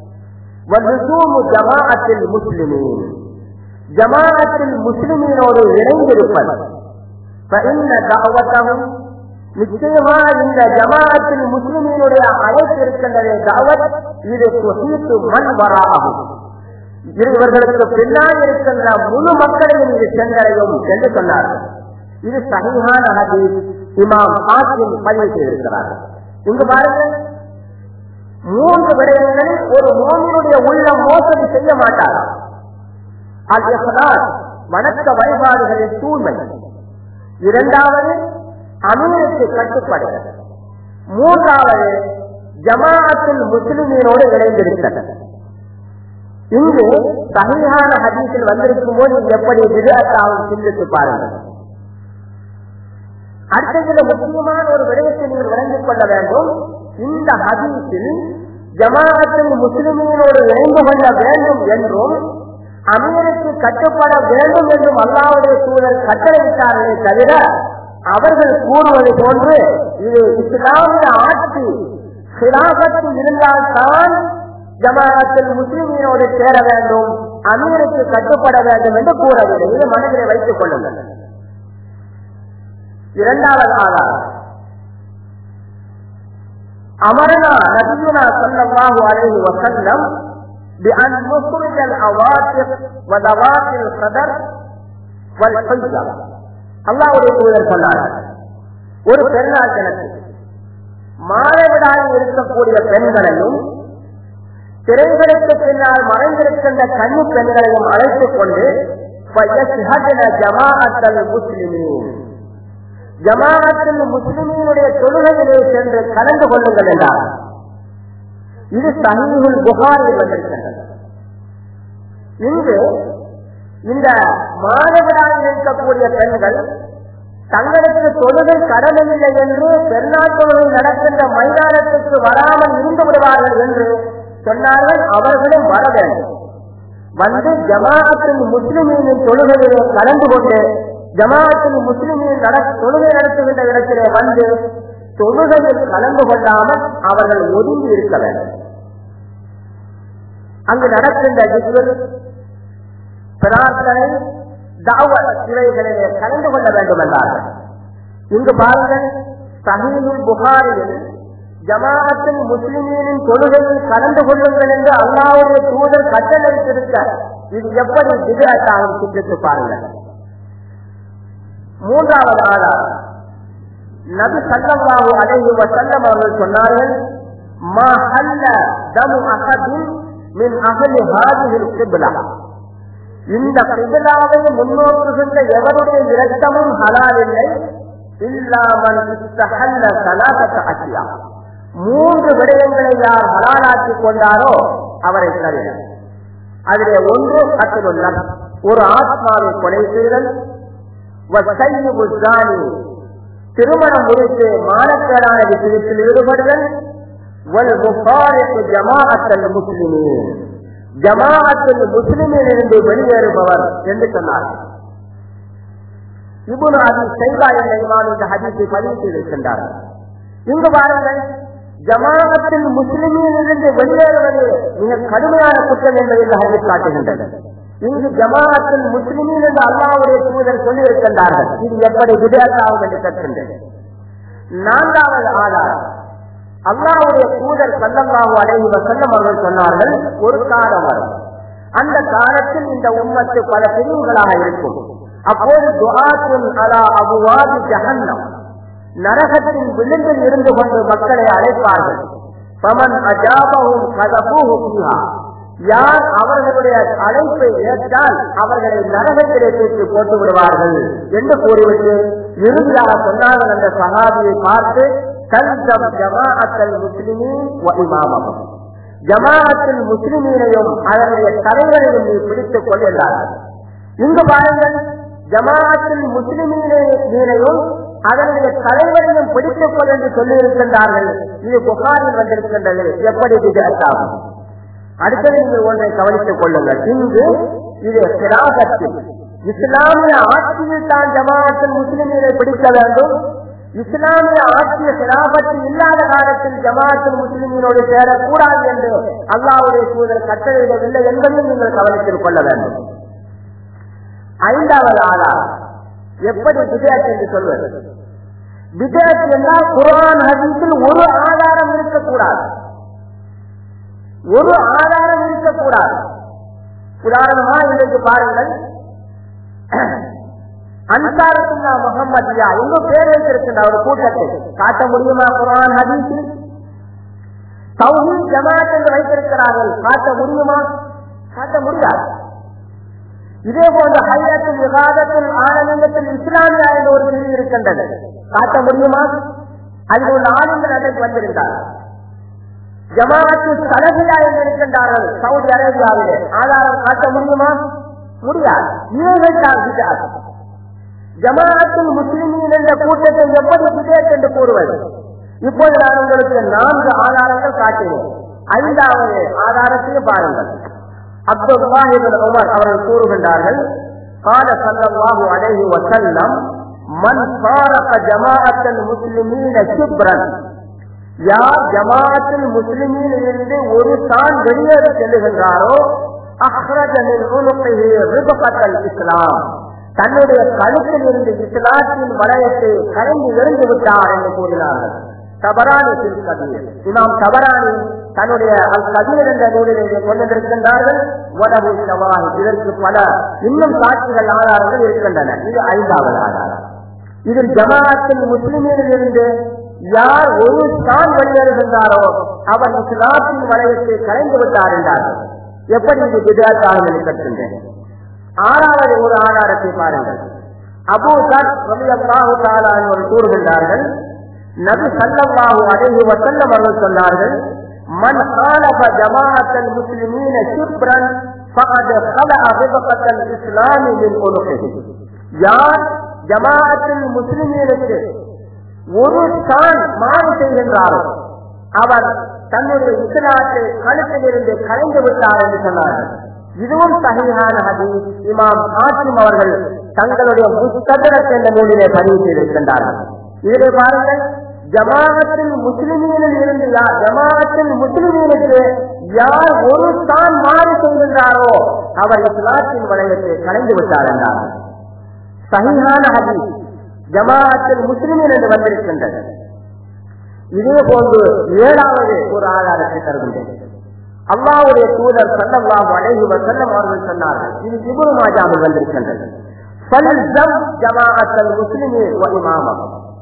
Speaker 1: ஜமாஅத்தில் முஸ்லிமீன் ஜமாஅத்தில் முஸ்லிமீனோடு இணைந்திருப்பது நிச்சயமா இந்த ஜமாஅத்தில் முஸ்லிமீனுடைய அழைப்பு இருக்கின்றதே தாவத் இது சுஹீத்து மண் வராகும் இவர்களுக்கு பின்னால் இருக்கின்ற முழு மக்களையும் இது சென்றடையும் என்று சொன்னார்கள் இது சகிஹான ஹதீஸ் இமாம் ஆசிம் பதிவு செய்திருக்கிறார்கள் இங்கு பாருங்கள் மூன்று விடயங்களில் ஒரு மோமினுடைய உள்ளம் மோசடி செய்ய மாட்டார் வணக்க வழிபாடுகளின் தூய்மை இரண்டாவது அமீருக்கு கட்டுப்படுதல் மூன்றாவது ஜமாஅத்தில் முஸ்லிமீனோடு இணைந்திருக்கிறது இங்கு சகிஹான ஹதீஸில் வந்திருக்கும் போது எப்படி விதத்தாவும் சிந்தித்து பாருங்கள் அடுத்ததுல முக்கியமான ஒரு விடயத்தை நீங்கள் விளங்கிக் கொள்ள வேண்டும் இந்த ஹதீஸில் ஜமாஅத்தில் முஸ்லிமீனோடு இணைந்து கொள்ள வேண்டும் என்றும் அமீருக்கு கட்டுப்பட வேண்டும் என்றும் அல்லாவுடைய சூழல் கட்டளையிட்டார்களே தவிர அவர்கள் கூறுவது போன்று இது இஸ்லாமிய ஆட்சி சிலாபத்து இருந்தால்தான் ஜமாஅத்தில் முஸ்லிமீனோடு சேர வேண்டும் அமீருக்கு கட்டுப்பட வேண்டும் என்று கூறவில்லை இது மனதில் வைத்துக் கொள்ளுங்கள் இரண்டாவது ஆதாரம் அமரனா நபியுனா ஸல்லல்லாஹு அலைஹி வஸல்லம் بأن نخرج الأواطر وذوات القدر والحجة அல்லாவுடைய தூதர் சொன்னார் ஒரு பெருநாள் தினத்தில் மாதவிடாய் இருக்கக்கூடிய பெண்களையும் திரைகளுக்கு பின்னால் மறைந்திருக்கின்ற கன்னி பெண்களையும் அழைத்துக் கொண்டு ஜமாஅத்தல் முஸ்லிமீன் ஜமாஅத்தில் முஸ்லிமீனுடைய தொழுகையிலே சென்று கலந்து கொள்ளுங்கள் என்றார் இது சஹீஹுல் புகாரில் வந்திருக்கின்றது இங்கு இந்த மாதவிடாய் இருக்கக்கூடிய பெண்கள் தங்களுக்கு தொழுகை கடமையில்லை என்று பெருநாள் தொழுகை நடக்கின்ற மைதானத்துக்கு வராமல் இருந்து விடுவார்கள் என்று சொன்னார்கள் அவர்களும் வர வேண்டும் வந்து ஜமாஅத்தின் முஸ்லிமின் தொழுகையிலே கலந்து கொண்டு ஜமாஅத்தின் முஸ்லிமின் தொழுகை நடத்துகின்ற இடத்திலே வந்து தொழுகையில் கலந்து கொள்ளாமல் அவர்கள் ஒதுங்கி இருக்க வேண்டும் அங்கு நடக்கின்ற ஜிக்ர் பிரார்த்தனை தாவத் இவைகளிலே கலந்து கொள்ள வேண்டும் என்றார்கள் இங்கு பாருங்கள் சஹீனுல் புகாரியில் ஜமாஅத்தின் முஸ்லிமீனின் தொழுகையில் கலந்து கொள்ளுங்கள் என்று அல்லாவுடைய தூதர் கட்டளைத்திருக்க இது எப்படி விஜயத்தாகும் சிந்தித்து பாருங்கள் மூன்றாவது ஆதாரம் நபி சல்லல்லாஹு அலைஹி வஸல்லம் அவர்கள் சொன்னார்கள் மா ஹல்ல தமு அஹதின் மின் அஹலி ஹாதிஹில் கிப்லா இந்த கிபிலாவை முன்னோக்குகின்ற எவருடைய இரத்தமும் ஹலால் இல்லை இல்லாமல் இஸ்தஹல்ல சலாசத்த அசியா மூன்று விடயங்களை யார் ஹலாலாக்கி கொண்டாரோ அவரை தருக அதிலே ஒன்று அத்துள்ள ஒரு ஆத்மாவை கொலை செய்தல் திருமணம் முடித்து மானக்கேடான விஷயத்தில் ஈடுபடுதல் ஜமாஅத்தல் முஸ்லிமீன் ஜமாஅத்தில் முஸ்லிமில் இருந்து வெளியேறுபவர் என்று சொன்னார் இபுன் அபி சைபா என்ற இமாம் இந்த ஹதீஸை பதிவு செய்திருக்கின்றார்கள் இங்கு பாருங்கள் ஜமாஅத்தில் முஸ்லிமில் இருந்து வெளியேறுவது மிக கடுமையான குற்றம் என்பதை இந்த ஹதீஸ் காட்டுகின்றது இங்கு ஜமாஅத்தில் முஸ்லிமின் என்று அல்லாவுடைய தூதர் சொல்லியிருக்கின்றார்கள் இது எப்படி விதேசாகும் என்று கற்கின்றது நான்காவது ஆதாரம் அல்லாவுடைய தூதர் சல்லல்லாஹு அலைஹி வஸல்லம் அவர்கள் சொன்னார்கள் ஒரு காலம் வரும் அந்த காலத்தில் இந்த உம்மத்து பல பிரிவுகளாக இருக்கும் அப்போது துஆத்துன் அலா அபுவாபி ஜஹன்னம் நரகத்தின் விளிம்பில் இருந்து கொண்டு மக்களை அழைப்பார்கள் பமன் அஜாபவும் கதபூஹு ஃபீஹா யார் அவர்களுடைய அழைப்பை ஏற்றால் அவர்களை நரகத்திலே தூக்கி போட்டு விடுவார்கள் என்று கூறிவிட்டு இறுதியாக சொன்னார்கள் அந்த சகாபியை பார்த்து கல்சம் ஜமாஅத்தல் முஸ்லிமீன் இமாமம் ஜமாஅத்தில் முஸ்லிமீனையும் அதனுடைய தலைவரையும் நீ பிடித்துக் கொள்கிறார்கள் இங்கு பாருங்கள் ஜமாஅத்தில் முஸ்லிமீனையும் அதனுடைய தலைவரையும் பிடித்துக் கொள் என்று சொல்லியிருக்கின்றார்கள் இது புகாரில் வந்திருக்கின்றது எப்படி விஜயத்தாகும் அடுத்தது நீங்கள் ஒன்றை கவனித்துக் கொள்ளுங்கள் இங்கு இது சிராகத்தில் இஸ்லாமிய ஆட்சியில் தான் ஜமாஅத்தில் முஸ்லிமீனை பிடிக்க வேண்டும் இஸ்லாமிய ஆட்சிய சிலாபத்து இல்லாத காலத்தில் ஜமாஅத்தில் முஸ்லிமீனோடு சேரக்கூடாது என்று அல்லாவுடைய தூதர் கட்டளையிடவில்லை என்பதையும் நீங்கள் கவனத்தில் கொள்ள வேண்டும் ஐந்தாவது ஆதாரம் எப்படி விஜயத் என்று சொல்வது விஜயத் என்றால் குரான் ஹதீஸில் ஒரு ஆதாரம் இருக்கக்கூடாது ஒரு ஆதாரம் இருக்கக்கூடாது உதாரணமா இன்றைக்கு பாருங்கள் அன்சாரத்துல்லா முகமதியா எங்க பேர் வைத்திருக்கின்ற ஒரு கூட்டத்தை காட்ட முடியுமா குரான் ஹதீஸில் தௌஹீத் ஜமாத் என்று வைத்திருக்கிறார்கள் காட்ட முடியுமா காட்ட முடியாது இதே போன்ற ஹையத்தில் விவாதத்தில் ஆனந்தத்தில் இஸ்லாமியா என்ற ஒரு பிரிவு இருக்கின்றது காட்ட முடியுமா அதில் ஒரு ஆளுநர் அதற்கு வந்திருந்தார் ஜமாஅத்து சலபியா என்று இருக்கின்றார்கள் சவுதி அரேபியாவிலே ஆதாரம் காட்ட முடியுமா முடியாது இவைகள் தான் விஜாத் ஜமாஅத்தில் முஸ்லிமின் என்ற கூட்டத்தை எப்படி விஜயத் என்று கூறுவது இப்போது நான் உங்களுக்கு நான்கு ஆதாரங்கள் காட்டினேன் ஐந்தாவது ஆதாரத்தையும் பாருங்கள் அப்துல்லாஹிபின் உமர் அவர்கள் கூறுகின்றார்கள் قال صلى الله عليه وسلم من فارق جماعة المسلمين شبرا யார் ஜமாத்தில் முஸ்லிமில் இருந்து ஒரு தான் வெளியேறி செல்லுகின்றாரோ அஹ்ரஜனில் இஸ்லாம் தன்னுடைய கழுத்தில் இருந்து இஸ்லாத்தின் வளையத்தை கரைந்து எறிந்து விட்டார் என்று கூறினார்கள் தபராணி கபீர் இமாம் தபராணி தன்னுடைய அல் கபீர் என்ற நூலிலே கொண்டிருக்கின்றார்கள் உணவு சவால் இதற்கு பல இன்னும் சாட்சிகள் ஆதாரங்கள் இருக்கின்றன இது ஐந்தாவது ஆதாரம் இதில் ஜமாஅத்தில் முஸ்லிமில் இருந்து யார் ஒரு தான் வெளியேறுகின்றாரோ அவர் இஸ்லாத்தின் வளையத்தை கலைந்து விட்டார் என்றார்கள் எப்படி இது விதாத்தாக நினைக்கின்றேன் ஆறாவது ஒரு ஆதாரத்தை பாருங்கள் அபூசர் ரலியல்லாஹு தஆலா அவர்கள் கூறுகின்றார்கள் நபி ஸல்லல்லாஹு அலைஹி வஸல்லம் அவர்கள் சொன்னார்கள் மன் ஆலப ஜமாஅத்தல் முஸ்லிமீன ஷிப்ரன் ஃபகத் خلع ربقة الإسلام من قلوبه யார் ஜமாஅத்தில் முஸ்லிமீனுக்கு ஒரு தான் மாறு செய்கின்றாரோ அவர் தன்னுடைய இஸ்லாத்தை கழுத்திலிருந்து கலைந்து விட்டார் என்று சொன்னார்கள் இதுவும் சகிஹான ஹதீஸ் இமாம் ஹாசிம் அவர்கள் தங்களுடைய முஸ்தரத் என்ற நூலிலே பதிவு செய்திருக்கின்றார்கள் இதிலே பாருங்கள் ஜமாஅத்தில் முஸ்லிமீனில் இருந்து யார் ஜமாஅத்தில் முஸ்லிமீனுக்கு யார் ஒரு தான் மாறு செய்கின்றாரோ அவர் இஸ்லாத்தின் வளையத்தை கலைந்து விட்டார் என்றார்கள் சகிஹான ஹதீஸ் ஜமாஅத்தில் முஸ்லிமின் என்று வந்திருக்கின்றது இதே போன்று ஏழாவது ஒரு ஆதாரத்தை தருகின்றேன் அல்லாவுடைய தூதர் சல்லல்லாஹு அலைஹி வஸல்லம் அவர்கள் சொன்னார்கள் இது இப்னு மாஜாவில் வந்திருக்கின்றது ஃபல்ஸம் ஜமாஅத்தல் முஸ்லிமீன் வ இமாமம்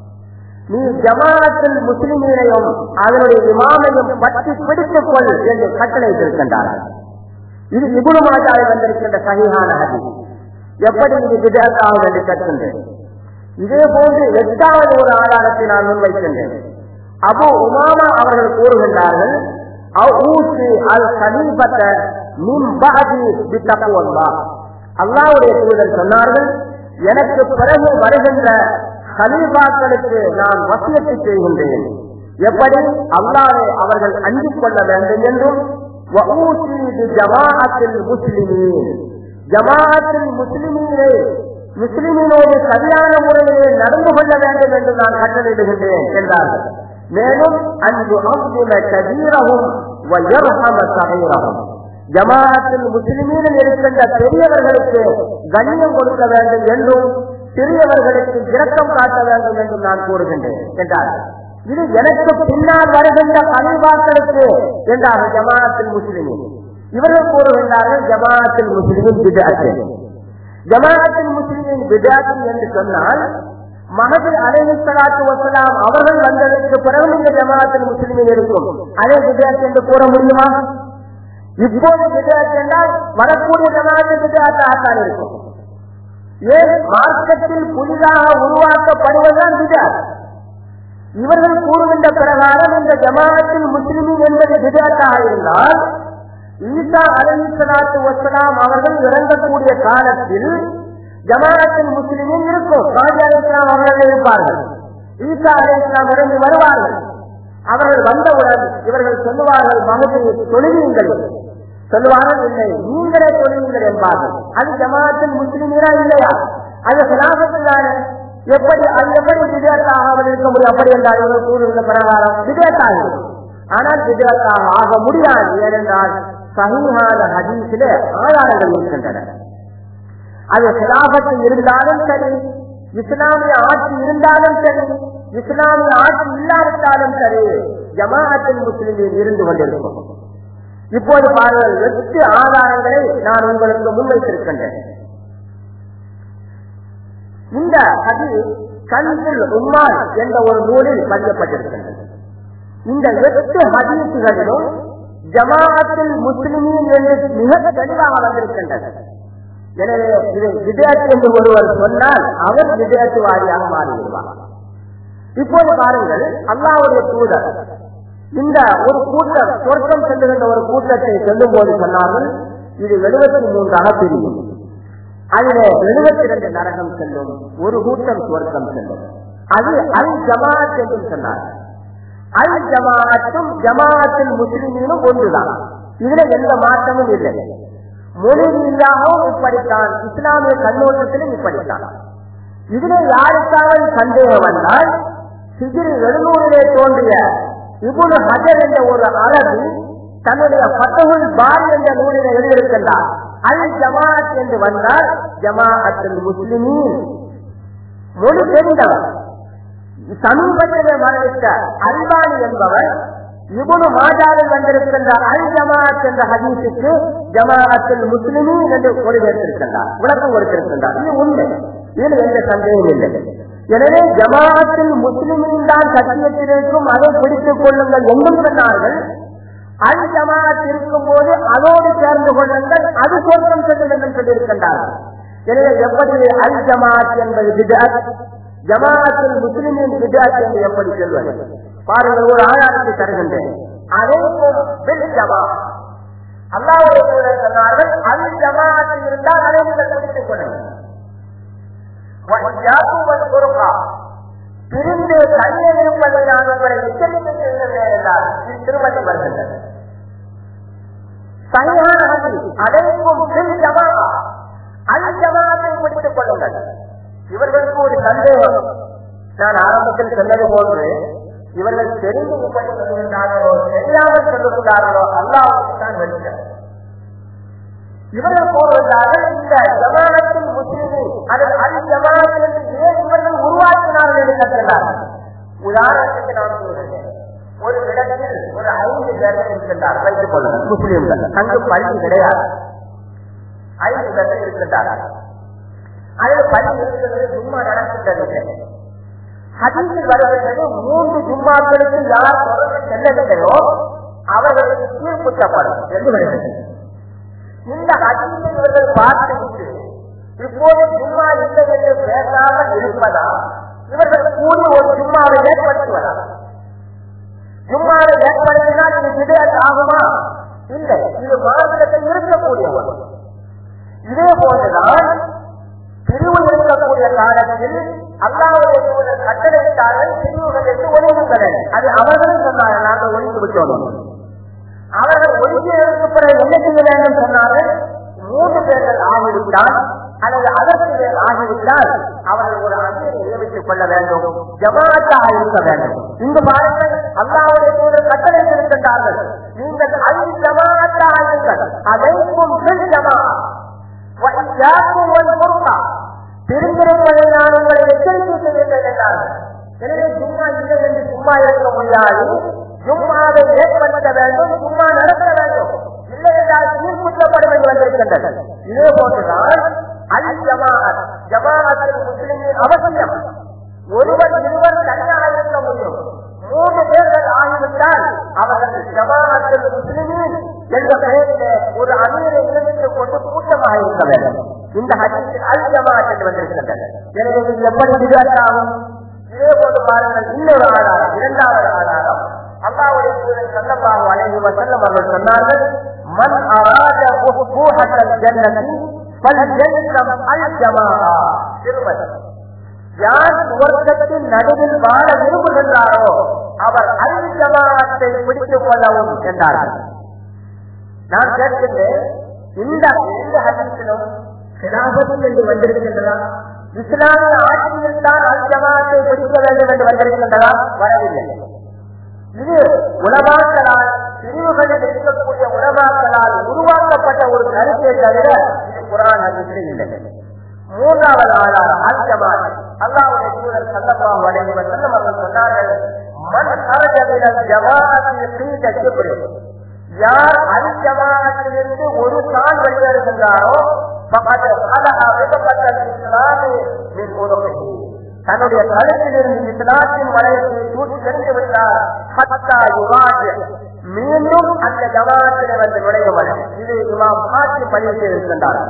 Speaker 1: நீ ஜமாஅத்தில் முஸ்லிமீனையும் அதனுடைய இமாமையும் பற்றி பிடித்துக் கொள் என்று கட்டளை இருக்கின்றார்கள் இது இபுனு மாஜாவில் வந்திருக்கின்ற சகிஹான ஹதீஸ் எப்படி இது விதத்தாக என்று கற்கின்றேன் இதே போன்று எட்டாவது ஒரு ஆதாரத்தை நான் முன்வைக்கின்றேன் அபு உமாமா அவர்கள் கூறுகின்றார்கள் அவுசி அல் கலீபத்த மின் பாதி பித்தகுவல்லா அல்லாவுடைய தூதர் சொன்னார்கள் எனக்கு பிறகு வருகின்ற கலீபாக்களுக்கு நான் வசியத்தை செய்கின்றேன் எப்படி அல்லாவை அவர்கள் அஞ்சிக் கொள்ள வேண்டும் என்றும் வஊசி ஜமாஅத்தில் முஸ்லிமீன் ஜமாஅத்தில் முஸ்லிமீனை முஸ்லிமினோடு சரியான முறையிலே நடந்து கொள்ள வேண்டும் என்று நான் கட்டளையிடுகின்றேன் என்றார்கள் மேலும் அன்பு அப்துல கபீரகும் சகைரகும் ஜமாஅத்தில் முஸ்லிமீனில் இருக்கின்ற பெரியவர்களுக்கு கண்ணியம் கொடுக்க வேண்டும் என்றும் சிறியவர்களுக்கு இரக்கம் காட்ட வேண்டும் என்றும் நான் கூறுகின்றேன் என்றார்கள் இது எனக்கு பின்னால் வருகின்ற கலைவாக்களுக்கு என்றார்கள் ஜமாஅத்தில் முஸ்லிமின் இவர்கள் கூறுகின்றார்கள் ஜமாஅத்தில் முஸ்லிமின் விதாத்து ஜமாஅத்தில் முஸ்லிமின் விதாத்து என்று சொன்னால் மகதி அலைஹி ஸலாத்து வஸலாம் அவர்கள் வந்ததற்கு பிறகு இந்த ஜமாஅத்தில் முஸ்லிமின் இருக்கும் அதே விதாத் என்று கூற முடியுமா இப்போது விதாத் என்றால் வரக்கூடிய ஜமாஅத்தில் விதாத்தான் இருக்கும் ஏன் மார்க்கத்தில் புதிதாக உருவாக்கப்படுவதுதான் விதாத் இவர்கள் கூறுகின்ற பிரகாரம் இந்த ஜமாஅத்தில் முஸ்லிமின் என்பது விதாத்தாக இருந்தால் ஈசா அலைசலாத்து வசலாம் அவர்கள் இறங்கக்கூடிய காலத்தில் ஜமாஅத்தில் முஸ்லிமின் இருக்கும் காஜி அலைஸ்லாம் அவர்கள் இருப்பார்கள் ஈசா அலைஸ்லாம் இறங்கி வருவார்கள் அவர்கள் வந்தவுடன் இவர்கள் சொல்லுவார்கள் மகதியை தொழுவீங்கள் சொல்லுவார்கள் இல்லை நீங்களே தொழுவீங்கள் என்பார்கள் அது ஜமாஅத்தில் முஸ்லிமீரா இல்லையா அது சிலாபத்தில் தானே எப்படி அது எப்படி விதேயத்தாக இருக்க முடியும் அப்படி என்றால் இவர்கள் கூறுகின்ற பிரகாரம் விதேயத்தாக இருக்கும் ஆனால் விதேயத்தாக ஆக முடியாது ஏனென்றால் சகிஹான ஹதீஸிலே ஆதாரங்கள் இருக்கின்றன அது சிலாபத்து இருந்தாலும் சரி இஸ்லாமிய ஆட்சி இருந்தாலும் சரி இஸ்லாமிய ஆட்சி இல்லாவிட்டாலும் சரி ஜமாஅத்தில் முஸ்லிமில் இருந்து கொண்டிருக்கும் இப்போது பாருங்கள் எட்டு ஆதாரங்களை நான் உங்களுக்கு முன்வைத்திருக்கின்றேன் இந்த ஹதீஸ் கன்சில் உம்மான் என்ற ஒரு நூலில் பதியப்பட்டிருக்கின்றது இந்த எட்டு ஹதீசுகளிலும் ஜமாஅத்தில் முஸ்லிமின் என்று மிக தெளிவாக வந்திருக்கின்றது எனவே இதை விதேயத்து என்று ஒருவர் சொன்னால் அவர் விதேயத்துவாதியாக மாறிவிடுவார் இப்போது பாருங்கள் அல்லாவுடைய தூதர் இந்த ஒரு கூட்டம் சொர்க்கம் செல்லுகின்ற ஒரு கூட்டத்தை செல்லும் போது சொன்னார்கள் இது எழுபத்தி மூன்றாக பிரியும் அதிலே எழுபத்தி இரண்டு நரகம் செல்லும் ஒரு கூட்டம் சுவர்க்கம் செல்லும் அது அல் ஜமாத் என்று சொன்னார் அல் ஜமாஅத்தும் ஜமாஅத்தில் முஸ்லிமீனும் ஒன்றுதான் இதுல எந்த மாற்றமும் இல்லை மொழி ரீதியாகவும் இப்படித்தான் இஸ்லாமிய கண்ணோட்டத்திலும் இப்படித்தான் இதுல யாருக்காவது சந்தேகம் வந்தால் சிகிரி எழுநூறிலே தோன்றிய இபுனு ஹஜர் என்ற ஒரு அரபி தன்னுடைய பத்தகுல் பாரி என்ற நூலில் எழுதியிருக்கின்றார் அல் ஜமாத் என்று வந்தால் ஜமாஅத்தில் முஸ்லிமீன் மொழி தெரிந்தவர் சமீபத்திலே மரணித்த அல்பானி என்பவர் இபுனு மாஜாவில் வந்திருக்கின்ற அல் ஜமாத் என்ற ஹதீஸுக்கு ஜமாஅத்தில் முஸ்லிமீன் என்று மொழிபெயர்த்திருக்கின்றார் விளக்கம் கொடுத்திருக்கின்றார் இது உண்மை இதில் எந்த சந்தேகம் இல்லை எனவே ஜமாஅத்தில் முஸ்லிமின் தான் சத்தியத்தில் இருக்கும் அதை பிடித்துக் கொள்ளுங்கள் என்றும் சொன்னார்கள் அல் ஜமாஅத் இருக்கும் போது அதோடு சேர்ந்து கொள்ளுங்கள் அது சொர்க்கம் செல்லும் என்று சொல்லியிருக்கின்றார்கள் எனவே எப்படி அல் ஜமாஅத் என்பது பிதாத் ஜமாஅத்தில் முஸ்லிமின் பிதாத் என்று எப்படி சொல்வது பாருங்கள் ஒரு ஆதாரத்தை தருகின்றேன் அதே பில் ஜமாஅத் அல்லாவுடைய தூதர் சொன்னார்கள் அல் ஜமாஅத்தில் இருந்தால் அதை நீங்கள் பிடித்துக் கொள்ளுங்கள் வஹ்ஜாத்துவல் குர்ஆ. பிரிந்து தனியே இருப்பதை நான் உங்களை எச்சரிக்கை செய்கிறேன் என்றால் இது திருமதி வருகின்றது சரியான ஹதீஸ். அனைத்தும் பில் ஜமாஅ. அல் ஜமாஅத்தை பிடித்துக் கொள்ளுங்கள் இவர்களுக்கு ஒரு சந்தேகம் நான் ஆரம்பத்தில் சொன்னது போன்று இவர்கள் தெரிந்து இப்படி சொல்லுகின்றார்களோ தெரியாமல் சொல்லுகிறார்களோ அல்லாவுக்கு தான் வெளிச்சம் இவர்கள் கூறுகிறார்கள் இந்த ஜமானத்தின் முஸ்லிமின் அல்லது அல் ஜமானத்தில் என்று ஏன் இவர்கள் உருவாக்கினார்கள் என்று கற்கிறார்கள் உதாரணத்துக்கு நான் கூறுகிறேன் ஒரு இடத்தில் ஒரு ஐந்து பேர்கள் இருக்கின்றார் வைத்துக் கொள்ளுங்கள் முஸ்லிம்கள் அங்கு பள்ளி கிடையாது ஐந்து பேர்கள் இருக்கின்றார்கள் அதில் பள்ளி இருக்கிறது சும்மா நடக்கின்றது ஹதீஸில் வருகின்றது மூன்று ஜும்மாக்களுக்கு யார் தொடர்ந்து செல்லவில்லையோ அவர்களுக்கு தீர்ப்புற்றப்படும் என்று வருகின்றது இந்த ஹதீஸை இவர்கள் பார்த்துவிட்டு இப்போது சும்மா இல்லை என்று பேசாமல் இருப்பதா இவர்கள் கூடி ஒரு சும்மாவை ஏற்படுத்துவதா சும்மாவை ஏற்படுத்தினால் இது விதேத் ஆகுமா இல்லை இது மாநிலத்தில் இருக்கக்கூடிய ஒன்று இதே போன்றுதான் பிரிவு இருக்கக்கூடிய காலத்தில் அல்லாவுடைய தூதர் கட்டளையிட்டார்கள் பிரிவுகள் என்று ஒழுங்குங்கள் அது அவர்களும் சொன்னார்கள் நாங்கள் ஒழிந்து விட்டோம் அவர்கள் ஒழுங்கியதற்கு பிறகு என்ன செய்ய வேண்டும் சொன்னார்கள் மூன்று பேர்கள் ஆகிவிட்டால் அல்லது அதற்கு மேல் ஆகிவிட்டால் அவர்கள் ஒரு அமீரை நியமித்துக் கொள்ள வேண்டும் ஜமாத்தாக இருக்க வேண்டும் இங்கு பாருங்கள் அல்லாவுடைய தூதர் கட்டளை இருக்கின்றார்கள் நீங்கள் அல் ஜமாத்தாக இருங்கள் அதைக்கும் பில் ஜமா பொறுப்பா திருந்திருப்பதை நான் உங்களை எச்சரிக்கை செய்கின்றேன் என்றார்கள் எனவே சும்மா இல்லை என்று சும்மா இருக்க முடியாது ஜும்மாவை ஏற்படுத்த வேண்டும் சும்மா நடத்த வேண்டும் இல்லை என்றால் தீர்ப்புற்றப்படும் என்று வந்திருக்கின்றது இதே போன்றுதான் அல் ஜமாஅத் ஜமாஅத்தில் முஸ்லிமின் அவசியம் ஒருவர் இருவர் தனியாக இருக்க முடியும் மூன்று பேர்கள் ஆகிவிட்டால் அவர்கள் ஜமாஅத்தில் முஸ்லிமின் என்ற பெயரிலே ஒரு அமீரை நியமித்துக் கொண்டு கூட்டமாக இருக்க வேண்டும் இந்த ஹதீஸில் அல் ஜமாஅத் என்று வந்திருக்கின்றது எனவே இது எப்படி விதாட்டாகும் இதே போன்று பாருங்கள் இன்னொரு ஆதாரம் இரண்டாவது ஆதாரம் அல்லாவுடைய தூதர் ஸல்லல்லாஹு அலைஹி வஸல்லம் அவர்கள் சொன்னார்கள் மன் அராத புஹூஹத்தல் ஜன்னதி ஃபல்யல்ஸம் அல் ஜமாஆ திருமதி யார் சுவர்க்கத்தின் நடுவில் வாழ விரும்புகின்றாரோ அவர் அல் ஜமாஅத்தை பிடித்துக் கொள்ளவும் என்றார்கள் நான் கேட்கின்றேன் இந்த எந்த ஹதீஸிலும் கிலாபத் என்று வந்திருக்கின்றதா இஸ்லாமிய ஆட்சியில் தான் அல் ஜமாஅத்தை பிடிக்க வேண்டும் என்று வந்திருக்கின்றதா வரவில்லை இது உலமாக்களால் பிரிவுகளில் இருக்கக்கூடிய உலமாக்களால் உருவாக்கப்பட்ட ஒரு கருத்தை தவிர இது குரான் ஹதீஸில் இல்லை மூன்றாவது ஆளார் அல் ஜமாத் அல்லாஹ்வுடைய தூதர் ஸல்லல்லாஹு அலைஹி வஸல்லம் அவர்கள் சொன்னார்கள் மன் ஹரஜ மினல் ஜமாஅத்தி ஃபீ கிப்ரி யார் அல் ஜமாஅத்திலிருந்து ஒரு சான் வெளியேறுகின்றாரோ ஃபகத் ஹலஹ விபத்தல் இஸ்லாமி மின் உருகிஹி தன்னுடைய கழுத்திலிருந்து இஸ்லாத்தின் வளையத்தை தூக்கி தெரிந்து விட்டார் ஹத்தா யுராஜ் மீண்டும் அந்த ஜமாத்திலே வந்து நுழையவன் இது இமாம் காட்சி பதிவு செய்திருக்கின்றார்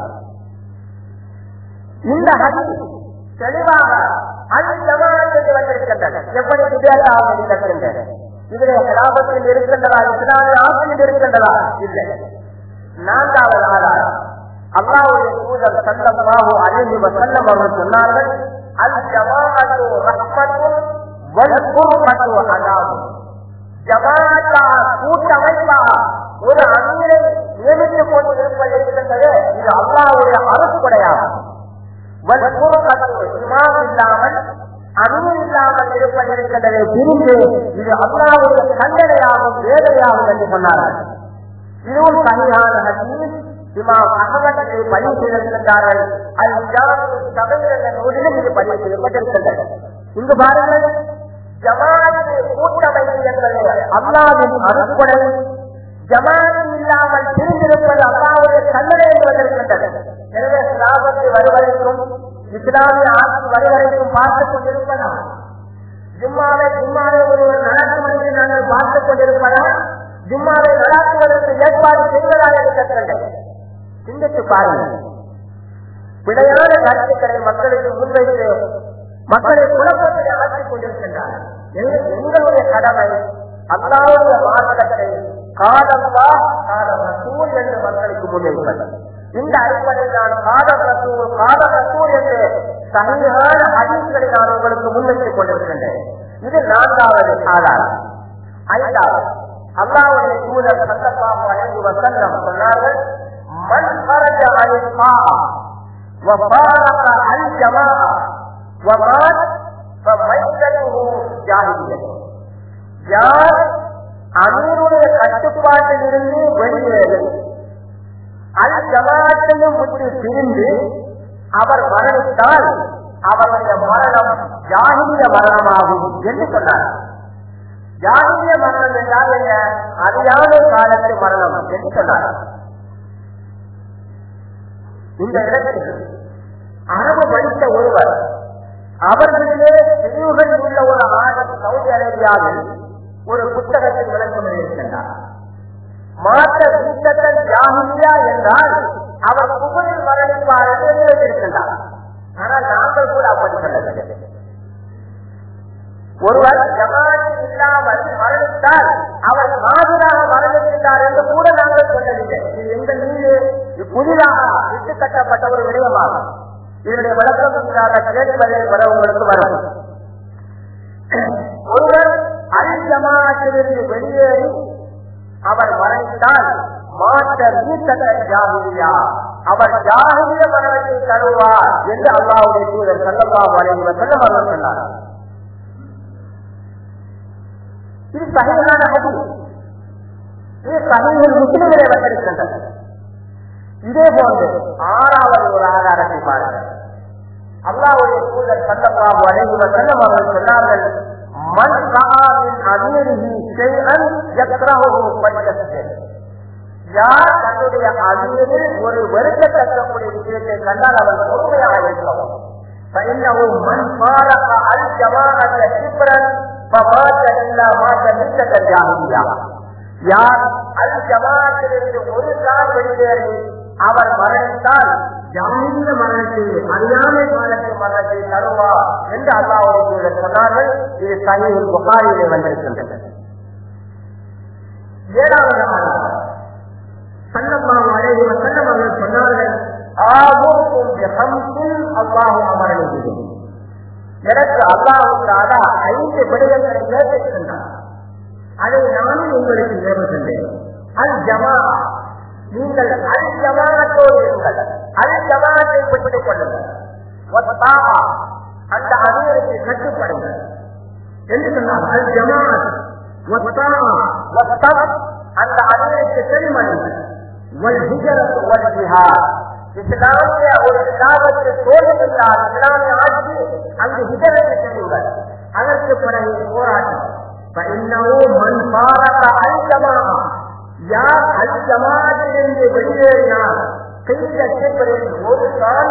Speaker 1: இந்த ஹதீஸ் தெளிவாக அல் ஜமாத் என்று வந்திருக்கின்றது எப்படி வித்தியாசமாக இருக்கின்றது இதிலே கலாபத்தில் இருக்கின்றதா இஸ்லாமிய ஆட்சியில் இருக்கின்றதா இல்லை நான்காவது ஆதாரம் அல்லாவுடைய தூதர் சல்லல்லாஹு அலைஹி வஸல்லம் அவர்கள் சொன்னார்கள் அல் ஜமாஅத்து ரஹ்மத்துன் வல் குர்பத்து அதாபு ஜமாஅத்தா கூட்டமைப்பா ஒரு அமீரை நியமித்துக் கொண்டு இருப்பது இருக்கின்றது இது அல்லாவுடைய அருட்படையாகும் வல் குர்பத்து இமாம் இல்லாமல் அமீர் இல்லாமல் இருப்பது இருக்கின்றதை பிரிந்து இது அல்லாவுடைய கண்டனையாகும் வேதனையாகும் என்று சொன்னார்கள் இதுவும் தனியான ஹதீஸ் இமாம் அகமது இதை பதிவு செய்திருக்கின்றார்கள் அல் ஜாமு சபையில் என்ற நூலிலும் இது பதிவு செய்யப்பட்டிருக்கின்றது இங்கு பாருங்கள் ஜமாத்து கூட்டமைப்பு என்பது அல்லாவின் அருட்படை ஜமாத்து இல்லாமல் பிரிந்திருப்பது அல்லாவுடைய கல்லறை என்று வந்திருக்கின்றது எனவே சிலாபத்தை வருவதற்கும் இஸ்லாமிய ஆட்சி பரிவரைக்கும் பார்த்துக் கொண்டிருப்பதா ஜும்மாவை ஜும்மாவை ஒருவர் நடக்கும் என்று நாங்கள் பார்த்துக் கொண்டிருப்பதா ஜும்மாவை நடாத்துவதற்கு ஏற்பாடு செய்வதாக இருக்கிறது சிந்தித்து பாருங்கள் பிழையான கருத்துக்களை மக்களுக்கு முன்வைத்து மக்களை குழப்பத்தை அகற்றிக் கொண்டிருக்கின்றார் எங்களுடைய கடமை அல்லாவுடைய மார்க்கத்தை காதல்லா காத ரசூல் என்று மக்களுக்கு முன்வைப்பது இந்த அடிப்படையில் நான் காத ரசூல் காத ரசூல் என்று சரியான அதிர்களை நான் உங்களுக்கு முன்வைத்துக் கொண்டிருக்கின்றேன் இது நான்காவது ஆதாரம் ஐந்தாவது அல்லாவுடைய தூதர் சல்லல்லாஹு அலைஹி வஸல்லம் சொன்னார்கள் மன் خرج عن الطاعة وفارق الجماعة ومات فميته جاهلية யார் அமீருடைய கட்டுப்பாட்டில் இருந்து வெளியேறி அல் ஜமாத்தையும் விட்டு பிரிந்து அவர் மரணித்தால் அவருடைய மரணம் ஜாகிய மரணமாகும் என்று சொன்னார் ஜாகிய மரணம் என்றால் என்ன அறியாத காலத்து மரணம் என்று சொன்னார் இந்த இடத்தில் அரபு படித்த ஒருவர் அவர்களிலே பிரிவுகள் உள்ள ஒரு ஆணை சவுதி அரேபியாவில் ஒரு புத்தகத்தில் விளக்கம் இருக்கின்றார் மாற்ற வீட்டத்தன் ஜாகியா என்றால் அவர் புகழில் மரணிப்பார் என்று எழுதியிருக்கின்றார் ஆனால் நாங்கள் கூட அப்படி சொல்லவில்லை ஒருவர் ஜமாத்தில் இல்லாமல் மரணித்தால் அவர் மாதிராக மரணிக்கின்றார் என்று கூட நாங்கள் சொல்லவில்லை இது எங்கள் மீது புதிதாக விட்டு கட்டப்பட்ட ஒரு விடயமாகும் இதனுடைய விளக்கம் இல்லாத கேள்விகளில் வர உங்களுக்கு வரும் ஒருவர் அல் ஜமாத்திலிருந்து வெளியேறி அவர் மரணித்தால் மாற்ற வீட்டத்தை ஜாகிரியா அவர் ஜாகிரிய மரணத்தை தருவார் என்று அல்லாவுடைய தூதர் சல்லல்லா வரைவர் செல்ல அவர் சொன்னார் இது சகையான ஹதி இது சகைகள் முஸ்லிம்களை வந்திருக்கின்றன இதே போன்று ஆறாவது ஒரு ஆதாரத்தை பாருங்கள் அல்லாவுடைய தூதர் சல்லல்லா வரைவர் செல்லம் அவர்கள் சொன்னார்கள் மண் ராமின் அமீரிஹி ஷைஅன் யக்ரஹுஹு ஃபல்யஸ்பிர் யார் தன்னுடைய அமீரில் ஒரு வெறுக்கத்தக்கக்கூடிய விஷயத்தை கண்டால் அவர் பொறுமையாக இருக்கவும் فإنه من فارق الجماعة شبرا فمات إلا مات ملة الجاهلية யார் அல் ஜமாத்திலிருந்து ஒரு கால் வெளியேறி அவர் மரணித்தால் ஜாமிய மரணத்தை அறியாமை காலத்து மரணத்தை தருவார் என்று அல்லாவுடைய சொன்னார்கள் இது சகையில் புகாரிலே வந்திருக்கின்றது ஏழாவது சன்னம்மாவும் அழகிய சன்னம் அவர்கள் சொன்னார்கள் ஆகும் அல்லாஹு அமரணிக்கிறது எனக்கு அல்லாஹுக்காக ஐந்து விடயங்களை ஏற்றிருக்கின்றார் அதை நானும் உங்களுக்கு ஏவுகின்றேன் அல் ஜமா நீங்கள் அல் ஜமானத்தோடு இருங்கள் அல் ஜமானத்தை பெற்றுக் கொள்ளுங்கள் அந்த அமீருக்கு கட்டுப்படுங்கள் என்று சொன்னார் அல் ஜமாத் அந்த அமீருக்கு செழிமடைங்கள் இஸ்லாமிய ஒரு இஸ்லாமத்தை தோல்வித்தால் இஸ்லாமிய ஆட்சி அங்கு ஹிஜரத்தை செய்யுங்கள் அதற்கு பிறகு போராட்டம் மண் பாரத அல்ஜமா யார் அல்ஜமாத்திலிருந்து வெளியேறினார் கைத சிப்பரில் ஒரு நாள்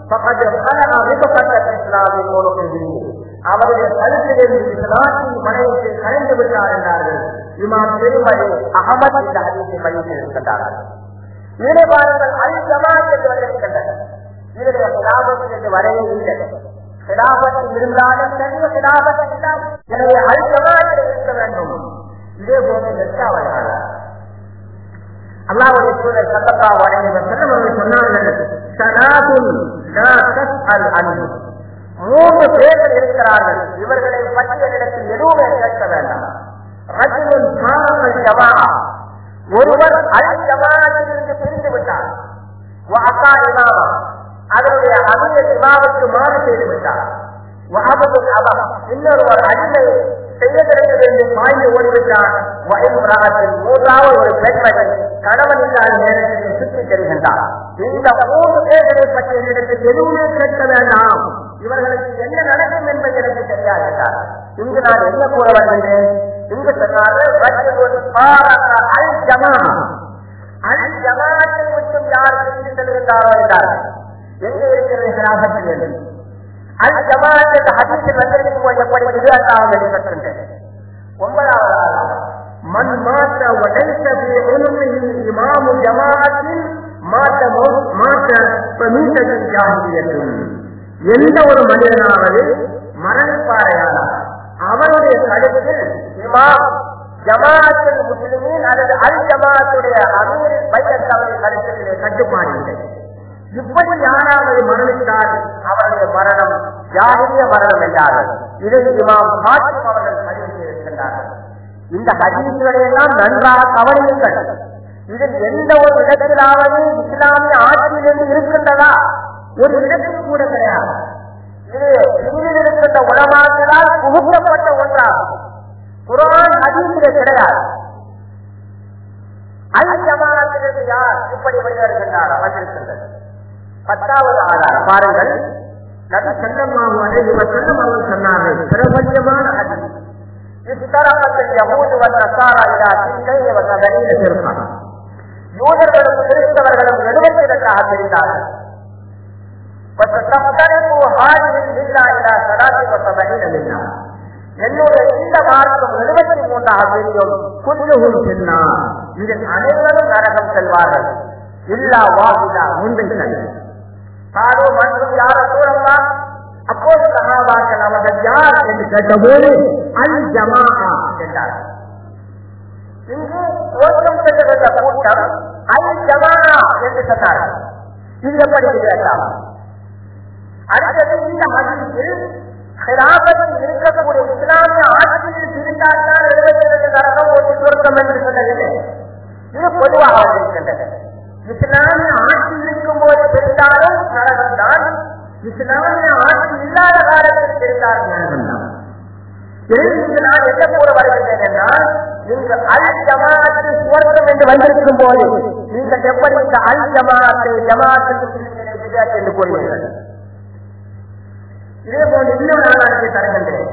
Speaker 1: அவருடைய கருத்திலிருந்து இஸ்லாத்தின் மனைவிக்கு கலைந்து விட்டார் என்றார்கள் இமாம் திருமதி அகமது இந்த அறிவித்தை பதிவிட்டிருக்கின்றார்கள் இதனை பாருங்கள் அல் ஜமாத் என்று வந்திருக்கின்றன இதனுடைய கிலாபத்தில் என்று வரவே இல்லை கிலாபத்தில் இருந்தாலும் சரி கிலாபத்தில் இல்லாமல் எனவே அல் ஜமாத்தில் இருக்க வேண்டும் இதே போல எட்டாவதாக அல்லாவுடைய சூழல் சத்தப்பா வழங்கிய செல்லவர்கள் சொன்னார்கள் சனாதுல் அல் அன்பு மூன்று பேர்கள் இருக்கிறார்கள் இவர்களை பட்டியலிடத்தில் எதுவுமே கேட்க வேண்டாம் ரஜினின் சாரங்கள் ஜமா ஒருவர் அல் ஜமாத்திலிருந்து பிரிந்து விட்டார் அக்கா இமாமா அதனுடைய அமிய இமாவுக்கு மாறு செய்து விட்டார் வஹபதுல் அபம் இன்னொருவர் அடிமை செய்யத்திலிருந்து பாய்ந்து ஓடிவிட்டார் வயமுறாத்தில் மூன்றாவது ஒரு பெண்மணி கணவன் இல்லாத நேரத்தில் சுற்றி செல்கின்றார் இந்த மூன்று பேர்களை பற்றி என்னிடத்தில் எதுவுமே கேட்க வேண்டாம் இவர்களுக்கு என்ன நடக்கும் என்பது எனக்கு தெரியாது என்றார் இங்கு நான் என்ன கூற வருகின்றேன் இங்கு சொன்னார்கள் அல் ஜமா அல் ஜமாத்தை மட்டும் யார் பிரிந்து செல்கின்றாரோ என்றார் எங்கே இருக்கிறது கிராமத்தில் அல் ஜமாத் என்ற ஹதீஸில் வந்திருக்கும் எப்படி விதத்தாக வெளிப்பட்டுள்ளது ஒன்பதாவது
Speaker 2: من مات وليس في عنقه إمام جماعة مات موت مات فميتة جاهلية எந்த ஒரு மனிதனாவது மரணிப்பாரையானார் அவருடைய கழுத்தில்
Speaker 1: இமாம் ஜமாஅத்துல் முஸ்லிமீன் அல்லது அல் ஜமாஅத்துடைய அமீரின் பையத் அவருடைய கருத்திலே
Speaker 2: கட்டுப்பாடு இல்லை இப்படி யாராவது மரணித்தால்
Speaker 1: அவருடைய மரணம் ஜாகிரிய மரணம் என்றார்கள் இதை இமாம் ஹாக்கிம் அவர்கள் பதிவு செய்திருக்கின்றார்கள் இந்த ஹதீஸ்களை எல்லாம் நன்றாக கவனியுங்கள் இதில் எந்த ஒரு இடத்திலாவது இஸ்லாமிய ஆட்சியிலிருந்து இருக்கின்றதா
Speaker 2: ஒரு இடத்தில் கூட கிடையாது
Speaker 1: இது இதில் இருக்கின்ற உலமாக்களால் புகுத்தப்பட்ட ஒன்றாகும் குரான் ஹதீஸிலே கிடையாது அல் ஜமாஅத்திலிருந்து யார் இப்படி வெளிவருகின்றார் வந்திருக்கின்றது பத்தாவது ஆதாரம் பாருங்கள்
Speaker 2: நபி ஸல்லல்லாஹு அலைஹி வஸல்லம் அவர்கள் சொன்னார்கள் பிரபஞ்சமான ஹதீஸ்
Speaker 1: இஸ்தரகத் யஹூது வன் நஸாரா இலா சித்தைன் வ சபஈன ஃபிர்கா யூதர்களும் கிறிஸ்தவர்களும் எழுபத்தி இரண்டாக பிரிந்தார்கள் وستفترق هذه الملة إلى ثلاث وسبعين ملة என்னுடைய இந்த மார்க்கம் எழுபத்தி மூன்றாக பிரியும்
Speaker 2: குல்லுஹும் ஃபின்னார்
Speaker 1: இதில் அனைவரும் நரகம் செல்வார்கள் இல்லா வாஹிதா
Speaker 2: ஒன்றை தவிர
Speaker 1: காலோ மற்றும் யார சூழல்லா அப்போது சகாபாக்கள் அவர்கள் யார் என்று
Speaker 2: கேட்டபோது அல் ஜமாஆ
Speaker 1: என்றார் இங்கு தோற்றம் பெற்றிருந்த கூட்டம் அல் ஜமா என்று சொன்னார்கள் இது எப்படி கேட்கலாம் அடுத்தது இந்த மதிப்பில் ஹிராபத்தில் இருக்கக்கூடிய இஸ்லாமிய ஆட்சியில் இருந்தால்தான் எழுபத்தி இரண்டு நரகம் ஒரு சுருக்கம் என்று சொன்னதில்லை இது பொதுவாக இருக்கின்றது இஸ்லாமிய ஆட்சி இருக்கும் போது தெரிந்தாலும் நரகம் தான் இஸ்லாமிய ஆட்சி இல்லாத காலத்தில் தெரிந்தாலும் நரகம் தான் இறுதிக்கு நான் என்ன கூற வருகின்றேன் என்றால் நீங்கள் அல் ஜமாஅத்து சுவர்க்கம் என்று வந்திருக்கும் போது நீங்கள் எப்படி இந்த அல் ஜமாஅத்தை ஜமாஅத்துக்கு விஜயாத் என்று கூறுவீர்கள் இதே போன்று இன்னொரு ஆதாரத்தை தருகின்றேன்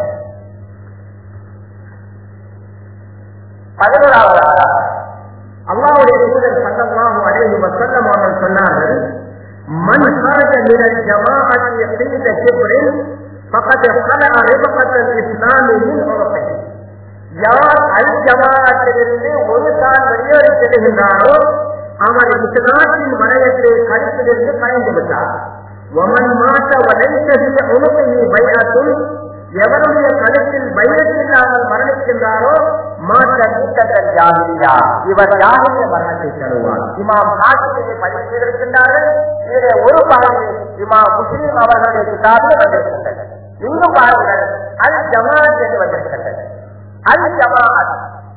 Speaker 1: பதினோராவது ஆதாரம்
Speaker 2: அல்லாஹ்வுடைய தூதர் ஸல்லல்லாஹு அலைஹி வஸல்லம் அவர்கள் சொன்னார்கள் மன் خرج من الجماعة قيد كبر فقد خلع ربقة الإسلام من عنقه
Speaker 1: யார் அல் ஜமாஅத்திலிருந்து ஒரு தான் வெளியேறி செல்கின்றாரோ
Speaker 2: அவர் இஸ்லாத்தின் வளையத்தை கழுத்திலிருந்து கலைந்து விட்டார் ومن مات وليس في عنقه بيعة எவருடைய கழுத்தில் பைரத்தில்லாமல் மரணிக்கின்றாரோ மாற்ற
Speaker 1: கூட்டங்கள் ஜாகிரியா இவர் ஜாகிரிய மரணத்தை
Speaker 2: தருவார்
Speaker 1: இமாம் ஹாக்கிமை பதிவு செய்திருக்கின்றார்கள் இதிலே ஒரு பகுதி இமாம் முஸ்லீம் அவர்களுடைய கிதாபில் வந்திருக்கின்றது இன்னும் பாருங்கள் அல் ஜமாத் என்று வந்திருக்கின்றது அல் ஜமாத்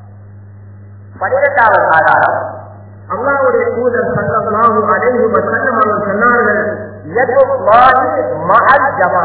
Speaker 1: பனிரெண்டாவது ஆதாரம்
Speaker 2: அல்லாஹ்வுடைய தூதர் ஸல்லல்லாஹு அலைஹி வஸல்லம் அவர்கள் சொன்னார்கள்
Speaker 1: யதுல்லாஹி மஅல் ஜமா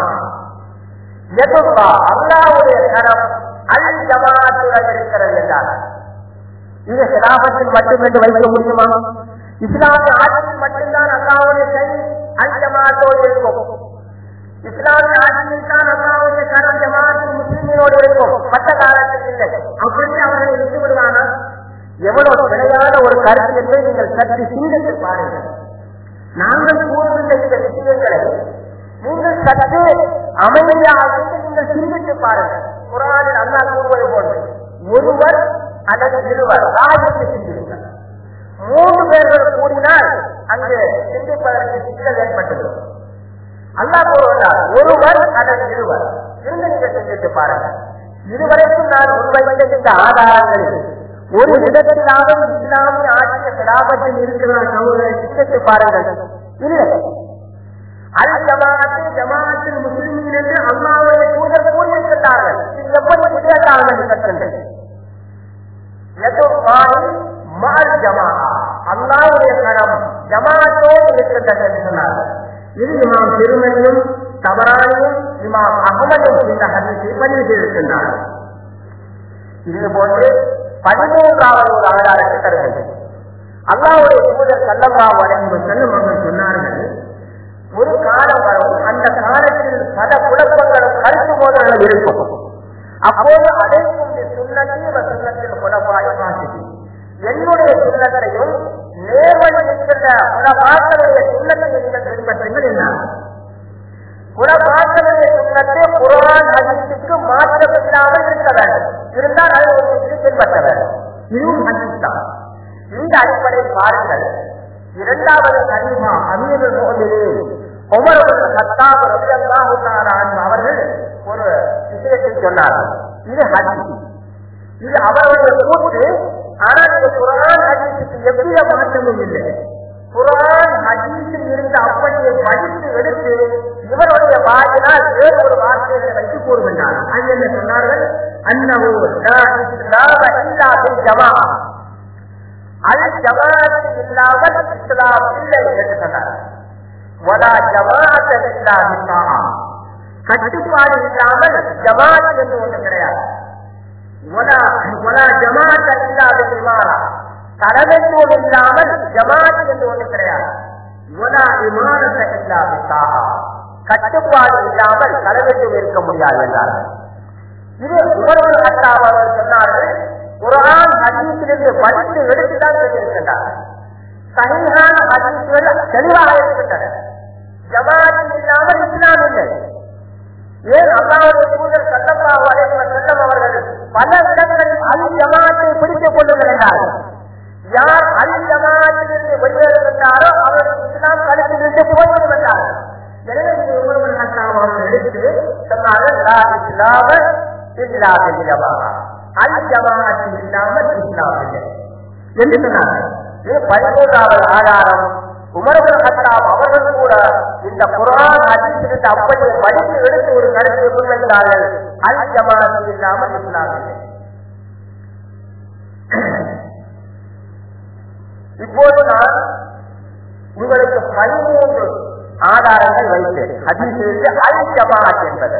Speaker 1: யதுல்லா அல்லாஹ்வுடைய கரம் அல் ஜமாத்துடன் இருக்கிறது என்றார் இது ஹிலாபத்தில் மட்டும் என்று வைக்க முடியுமா இஸ்லாமிய ஆட்சியில் மட்டும்தான் அல்லாஹ்வுடைய கை அல் ஜமாத்தோடு இருக்கும் இஸ்லாமிய ஆட்சியில் தான் அல்லாஹ்வுடைய கரம் ஜமாத்து முஸ்லிமோடு இருக்கும் மற்ற காலத்தில் இல்லை
Speaker 2: அப்படி அவரை விட்டு விடுவானா
Speaker 1: எவ்வளவு நிலையான ஒரு கருத்து என்பதை நீங்கள் சற்று சிந்தித்து பாருங்கள் நாங்கள் கூறுகின்ற இந்த விஷயங்களை நீங்கள் சற்று அமைதியாக இருந்து நீங்கள் சிந்தித்து பாருங்கள் குரானில் அண்ணா கூறுவது போன்று ஒருவர் அல்லது இருவர் ஆகியத்தை சிந்தியுங்கள் மூன்று பேர்கள் கூடினால் அங்கு சிந்திப்பதற்கு சிக்கல் ஏற்பட்டது அல்லாஹ் கூறுவதால் ஒருவர் அல்லது இருவர் இருந்து நீங்கள் சிந்தித்து பாருங்கள் இதுவரைக்கும் நான் முன்வைத்த இந்த ஆதாரங்களில் ஒரு விதத்திலாவது இஸ்லாமிய ஆட்சிய கிராமத்தில் இருக்கிற சமூக சிந்தித்து பாருங்கள் இல்லை அல் ஜமாஅத்து ஜமாஅத்தில் முஸ்லிமீன் என்று அல்லாவுடைய தூதர் கூறியிருக்கிறார்கள் இது எப்படி வித்தியாசம் என்று கற்கின்றது எதுவாய் மால் ஜமா அல்லாவுடைய கரம் ஜமாத்தோடு இருக்கின்றது என்று சொன்னார்கள்
Speaker 2: இது இமாம் திருமணியும்
Speaker 1: தவறானியும் இமாம் அகமதும் இந்த ஹதீஸை பதிவு செய்திருக்கின்றார்கள் இது போன்று பதிமூன்றாவது ஒரு ஆதாரத்தை தருகின்றது அல்லாவுடைய தூதர் சல்லல்லாஹு அலைஹி வஸல்லம் அவர்கள் சொன்னார்கள் ஒரு காலம் வரும் அந்த காலத்தில் பல குழப்பங்களும் கருத்து மோதல்கள் இருக்கும் அப்போது அடைக்கும் சுண்ணத்தி சுண்ணத்தில் குழப்பாய் வாசிக்கு என்னுடைய சுண்ணத்தையும் நேர்வழி இருக்கின்ற குலபாக்களுடைய சுண்ணத்தை நீங்கள் பின்பற்றுங்கள் என்ன குலபாசனுடைய சுண்ணத்தை குரான் ஹதீஸுக்கு மாற்றம் இல்லாமல் இருக்க வேண்டும் இருந்தால் அது ஒரு விஷயம் பின்பற்ற வேண்டும் இதுவும் ஹதீஸ் தான் இந்த அடிப்படையில் பாருங்கள் இரண்டாவது கனிமா அமீருல் முஃமினீன் உமர் இப்னு கத்தாப் ரலியல்லாஹு தஆலா அன்ஹு அவர்கள் ஒரு விஷயத்தை சொன்னார்கள் இது ஹதீஸ் இது அவருடைய கூற்று ஆனால் இது குரான் ஹதீஸுக்கு எவ்வித மாற்றமும் இல்லை குரான் ஹதீஸில் இருந்த அப்படியே படித்து எடுத்து இவருடைய வாயினால் வேறு ஒரு வார்த்தைகளை வைத்து கூறுகின்றார் அது என்ன சொன்னார்கள் அன்னஹு லா இஸ்லாம இல்லா பில் ஜமாஅ அல் ஜமாஅத் இல்லாமல் இஸ்லாம் இல்லை என்று சொன்னார் வலா ஜமாஅத் இல்லா பில் கட்டுப்பாடு இல்லாமல் ஜமாத் என்று ஒன்று கிடையாது ولا ولا جماعة إلا بالإمارة தலைமைத்துவம் இல்லாமல் ஜமாத் என்று ஒன்று கிடையாது ولا إمارة إلا بالطاعة கட்டுப்பாடு இல்லாமல் தலைமைத்துவம் இருக்க முடியாது என்றார்கள் இது உமர்கள் கட்டாப் அவர்கள் சொன்னார்கள் குரான் ஹதீஸிலிருந்து படித்து எடுத்துதான் சொல்லியிருக்கின்றார்கள் சகிஹான ஹதீஸ்கள் தெளிவாக இருக்கின்றன ஜமாத் இல்லாமல் இஸ்லாம் இல்லை ஏன் அல்லாவுடைய தூதர் சல்லல்லாஹு அலைஹி வஸல்லம் அவர்கள் பல இடங்களில் அல் ஜமாத்தை பிடித்துக் கொள்ளுங்கள் என்றார்கள் யார் அல் ஜமாத்திலிருந்து வெளியேறுகின்றாரோ அவர் இஸ்லாம் கருத்திலிருந்து போய்விடும் என்றார்கள் எனவே இந்த உமர்கள் ஹத்தாம் அவர்கள் எடுத்து சொன்னார்கள் லா இஸ்லாம இஸ்லாமில் ஜமாஅ அல் ஜமாஅத் இல்லாமல் இஸ்லாம் இல்லை என்று சொன்னார்கள் இது பதிமூன்றாவது ஆதாரம் உமர்கள் கத்தாம் அவர்கள் கூட இந்த குரான் ஹதீஸிலிருந்து அப்படியே படித்து எடுத்து ஒரு கருத்தை முன்வைத்தார்கள் அல் ஜமாத் இல்லாமல் இஸ்லாம் இல்லை இப்போது நான் உங்களுக்கு பதிமூன்று ஆதாரங்கள் வைத்தேன் ஹதீஸிலிருந்து அல் ஜமாத் என்பது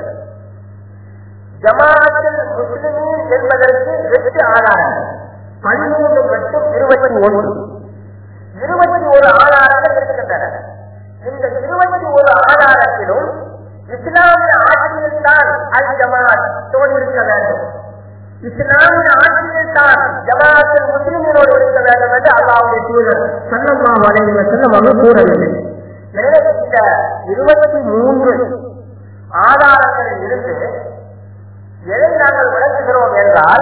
Speaker 1: ஜமாத்தில் முஸ்லிமீன் என்பதற்கு எட்டு ஆதாரங்கள் பதிமூன்று மற்றும் இருபத்தி ஒன்று இருபத்தி ஒரு ஆதாரங்கள் இருக்கின்றன இந்த இருபத்தி ஒரு ஆதாரத்திலும் இஸ்லாமிய ஆட்சியில் தான் அல் ஜமாத் தோன்றிருக்க வேண்டும் இஸ்லாமிய ஆட்சியில் தான் ஜமாத்தில் முஸ்லிம்களோடு இருக்க வேண்டும் என்று அல்லாவுடைய தூதர் சல்லல்லாஹு அலைஹி வஸல்லம் அவர்கள் கூறவில்லை எனவே இந்த இருபத்தி மூன்று ஆதாரங்களில் இருந்து எதை நாங்கள் விளக்குகிறோம் என்றால்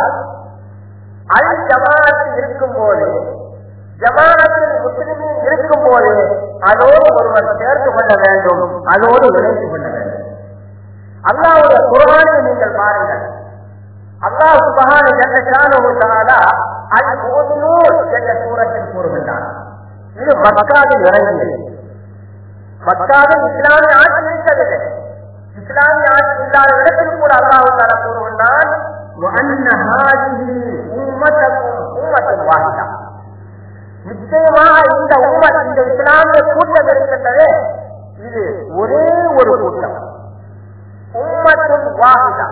Speaker 1: அல் ஜமாத் இருக்கும் போது ஜமானத்தில் முஸ்லிமின் இருக்கும் போது அதோடு ஒருவர் சேர்ந்து கொள்ள வேண்டும் அதோடு இணைந்து கொள்ள வேண்டும் அல்லாவுடைய குரானை நீங்கள் பாருங்கள் அல்லாஹ் சுபஹான ஜன்னஷானா அல் ஓதுனூர் என்ற சூரத்தில் கூறுகின்றார் இது மக்காவில் இறங்கியது மக்காவில் இஸ்லாமிய ஆட்சி இருக்கவில்லை இஸ்லாமிய ஆட்சி இல்லாத இடத்தில் கூட அல்லாஹு தாலா கூறுகின்றான் وأن هذه أمتكم أمة واحدة நிச்சயமாக இந்த உம்மத் இந்த இஸ்லாமிய கூட்டம் இருக்கின்றதே இது ஒரே ஒரு கூட்டம் உம்மத்தும் வாகிதா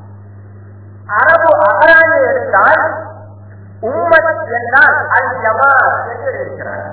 Speaker 1: அரபு அகராணி எடுத்தால் உம்மத் என்றால் அல் ஜமா என்று இருக்கிறார்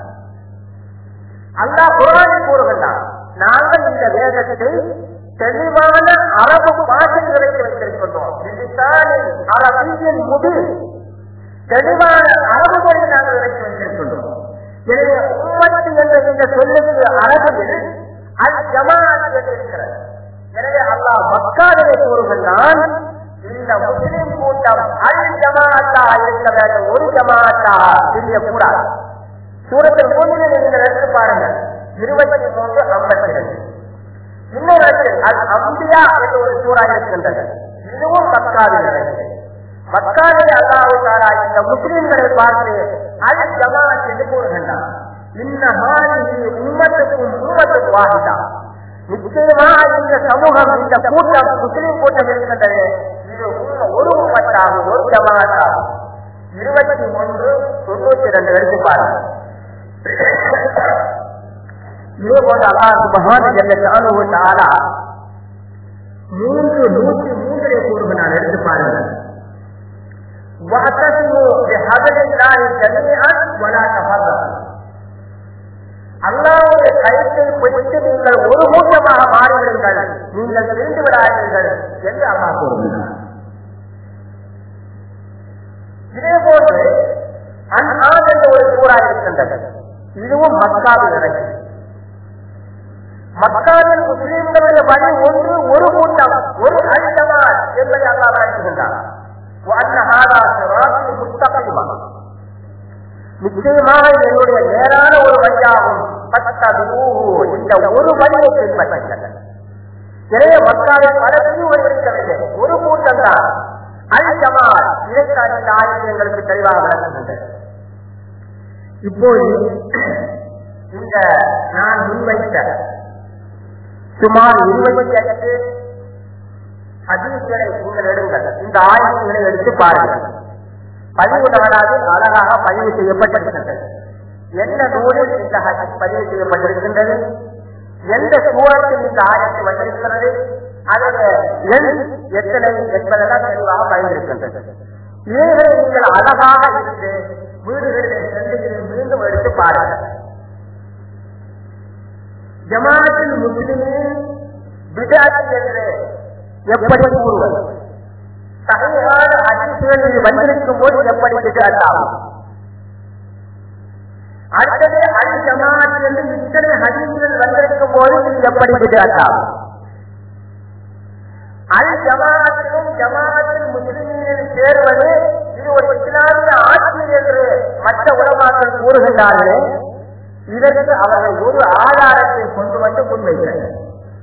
Speaker 1: அல்லாஹ் குரானை கூறுகின்றான் நாங்கள் இந்த வேதத்தை தெளிவான அரபு பாஷைகளுக்கு வைத்திருக்கின்றோம் அரபியின் முடி தெளிவான அரபு மொழி நாங்கள் இறக்கி வைத்திருக்கின்றோம் எனவே உம்மத்து என்ற இந்த சொல்லுக்கு அரபில் அல் ஜமாத் என்று இருக்கிறது எனவே அல்லாஹ் மக்காவிலே கூறுகின்றான் இந்த முஸ்லிம் கூட்டம் அல் ஜமாத்தா இருக்க வேண்டும் ஒரு ஜமாத்தா தெரியக்கூடாது சூரத்தில் மூன்றில் நீங்கள் எடுத்து பாருங்கள் இருபத்தி மூன்று ஐம்பத்தி ரெண்டு இன்னொரு இடத்தில் அல் அம்பியா என்று ஒரு சூறா இருக்கின்றது இதுவும் மக்காவில் நடக்கிறது மக்காவிலே அல்லாஹு தாரா இந்த முஸ்லிம்களை பார்த்து அல் ஜமாத் என்று கூறுகின்றார் இன்ன ஹாரிஹி உம்மத்துக்கும் உம்மத்துக்கு வாகிதா நிச்சயமாக இந்த சமூகம் இந்த கூட்டம் முஸ்லிம் கூட்டம் இருக்கின்றது இது உம்ம- ஒரு உம்மத்தாகும் ஒரு ஜமாத்தாகும் இருபத்தி ஒன்று தொண்ணூத்தி ரெண்டு எடுத்து பாருங்க இதே போன்று அல்லாஹ் சுபஹான ஜல்ல ஷானுஹு தஆலா மூன்று நூற்றி மூன்றை கூறுகிறார் எடுத்து பாருங்கள் واعتصموا بحبل الله جميعا ولا تفرقوا அல்லாவுடைய கயிற்றை பிடித்து நீங்கள் ஒரு கூட்டமாக மாறிவிடுங்கள் நீங்கள் பிரிந்து விடாதீர்கள் என்று அல்லாஹ் கூறுகிறார் இதே போன்று அன்ஆத் என்ற ஒரு சூறா இருக்கின்றது இதுவும் மக்காவில் இறங்கி மக்காவின் முஸ்லிம்களுடைய வழி ஒன்று ஒரு கூட்டம் ஒரு அழித்தமார் என்பதை அல்லா வழங்குகின்றார் நிச்சயமாக என்னுடைய நேரான ஒரு வழியாகும் இந்த ஒரு வழியை பின்பற்றுங்கள் எனவே மக்காவில் பல பிரிவுகள் இருக்கவில்லை ஒரு கூட்டம் தான் அல் ஜமால் இதற்கான இந்த ஆய்வு எங்களுக்கு தெளிவாக விளங்குகின்றது இப்போது இந்த நான் முன்வைத்த சுமார் இருபத்தி ஐந்து ஹதீஸ்களை நீங்கள் எடுங்கள் இந்த ஆய்வுகளை எடுத்து பாருங்கள் பதிவு நாடாது அழகாக பதிவு செய்யப்பட்டிருக்கின்றது எந்த நூலில் இந்த ஹதீஸ் பதிவு செய்யப்பட்டிருக்கின்றது எந்த சூழத்தில் இந்த ஆயத்து வந்திருக்கிறது அதற்கு எண் எத்தனை என்பதெல்லாம் தெளிவாக பயந்திருக்கின்றது இவைகளை நீங்கள் அழகாக இருந்து வீடுகளில் சென்று மீண்டும் எடுத்து பாருங்கள் ஜமாத்தில் முஸ்லிமின் விதாத்தி என்று எப்படி கூறுவது சகையான அதிர்ச்சிகளில் வந்திருக்கும் போது எப்படி விதாத்தாகும் அடுத்தது அல் ஜமாத் என்று இத்தனை ஹதீஸ்கள் வந்திருக்கும் போது இது எப்படி விதாத்தாகும் அல் ஜமாத்திலும் ஜமாத்தில் முஸ்லிமில் சேருவது இது ஒரு இஸ்லாமிய ஆட்சி என்று மற்ற உலமாக்கள் கூறுகின்றார்களே இதற்கு அவர்கள் ஒரு ஆதாரத்தை கொண்டு வந்து முன்வைத்தனர்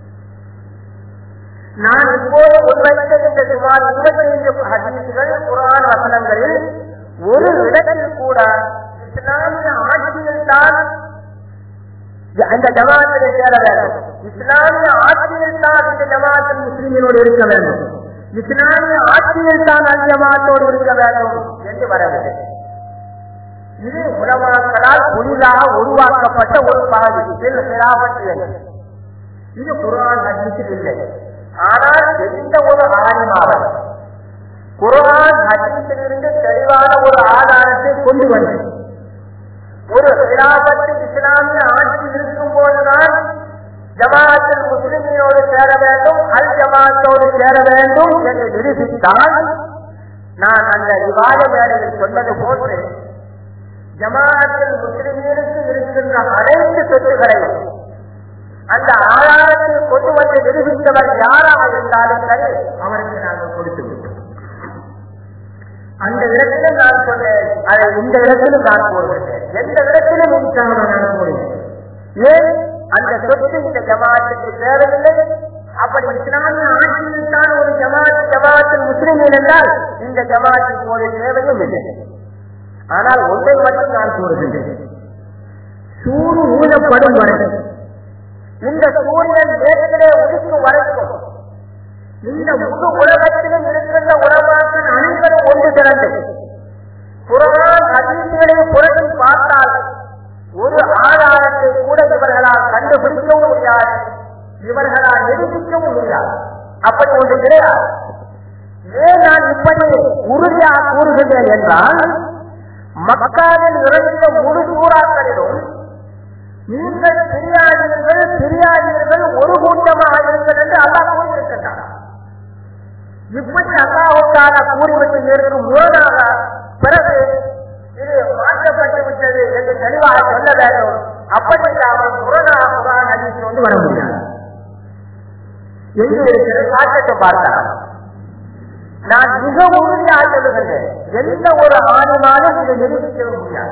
Speaker 1: நான் இப்போது முன்வைத்த இந்த சுமார் இருபத்தி ஐந்து ஹதீசுகள் குரான் வசனங்களில் ஒரு இடத்தில் கூட இஸ்லாமிய ஆட்சியில் தான் அந்த ஜமாத்தில் சேர வேண்டும் இஸ்லாமிய ஆட்சியில் தான் இந்த ஜமாத்தில் முஸ்லிமினோடு இருக்க வேண்டும் இஸ்லாமிய ஆட்சியில் தான் அந்த ஜமாத்தோடு இருக்க வேண்டும் என்று வரவில்லை இது உலமாக்களால் புதிதாக உருவாக்கப்பட்ட ஒரு பகுதி இதில் ஹிலாபத் என்று இது குரான் ஹதீஸில் இல்லை ஆனால் எந்த ஒரு ஆணிமாவது குரான் ஹதீஸிலிருந்து தெளிவான ஒரு ஆதாரத்தை கொண்டு வந்து ஒரு ஹிலாபத்து இஸ்லாமிய ஆட்சி இருக்கும் போதுதான் ஜமாத்தில் முஸ்லிமினோடு சேர வேண்டும் அல் ஜமாத்தோடு சேர வேண்டும் என்று நிரூபித்தால் நான் அந்த விவாத மேடையில் சொன்னது போன்று ஜமாத்தில் முஸ்லிமீனுக்கு இருக்கின்ற அனைத்து சொத்துக்களையும் அந்த ஆதாரத்தை கொண்டு வந்து நிரூபித்தவர் யாராக இருந்தாலும் சரி அவருக்கு நாங்கள் கொடுத்து விட்டோம் அந்த இடத்திலும் நான் சொன்னேன் அதை இந்த இடத்திலும் நான் கூறுகிறேன் எந்த இடத்திலும் உங்களுக்காக நான் கூறுகிறேன் ஏன் அந்த சொத்து இந்த ஜமாத்துக்கு தேவையில்லை அப்படி இஸ்லாமிய ஆட்சியில் தான் ஒரு ஜமாத் ஜமாத்தில் முஸ்லிம் என்றால் இந்த ஜமாத்துக்கு ஒரு தேவையும் இல்லை ஆனால் ஒன்றை மட்டும் நான் கூறுகின்றேன் சூடு ஊழப்படும் வரை இந்த சூரியன் மேற்கிலே உதிக்கும் வரைக்கும் இந்த முழு உலகத்திலும் இருக்கின்ற உலமாக்கள் அனைவரும் ஒன்று திரண்டு குரான் அதிர்ச்சிகளை புரட்டி பார்த்தால் ஒரு ஆதாரத்தை கூட இவர்களால் கண்டுபிடிக்கவும் முடியாது இவர்களால் நிரூபிக்கவும் முடியாது அப்படி ஒன்று கிடையாது ஏன் நான் இப்படி உறுதியாக கூறுகின்றேன் என்றால் மக்காவில் இறங்கிய முழு சூறாக்களிலும் நீங்கள் பிரியாதீர்கள் பிரியாதீர்கள் ஒரு கூட்டமாக இருங்கள் என்று அல்லாஹ் கூறியிருக்கின்றார் இப்படி அல்லாஹுக்கான கூறிவிட்டு இருக்கும் முரணாக பிறகு இது மாற்றப்பட்டு விட்டது என்று தெளிவாக சொல்ல வேண்டும் அப்படி இல்லாமல் முரணாக குரான் அதிர்ச்சி கொண்டு வர முடியாது எங்கு இருக்கிற மாற்றத்தை பார்க்கலாம் நான் மிக உறுதியாக சொல்லுகின்றேன் எந்த ஒரு ஆணினாலும் இதை நிரூபிக்க முடியாது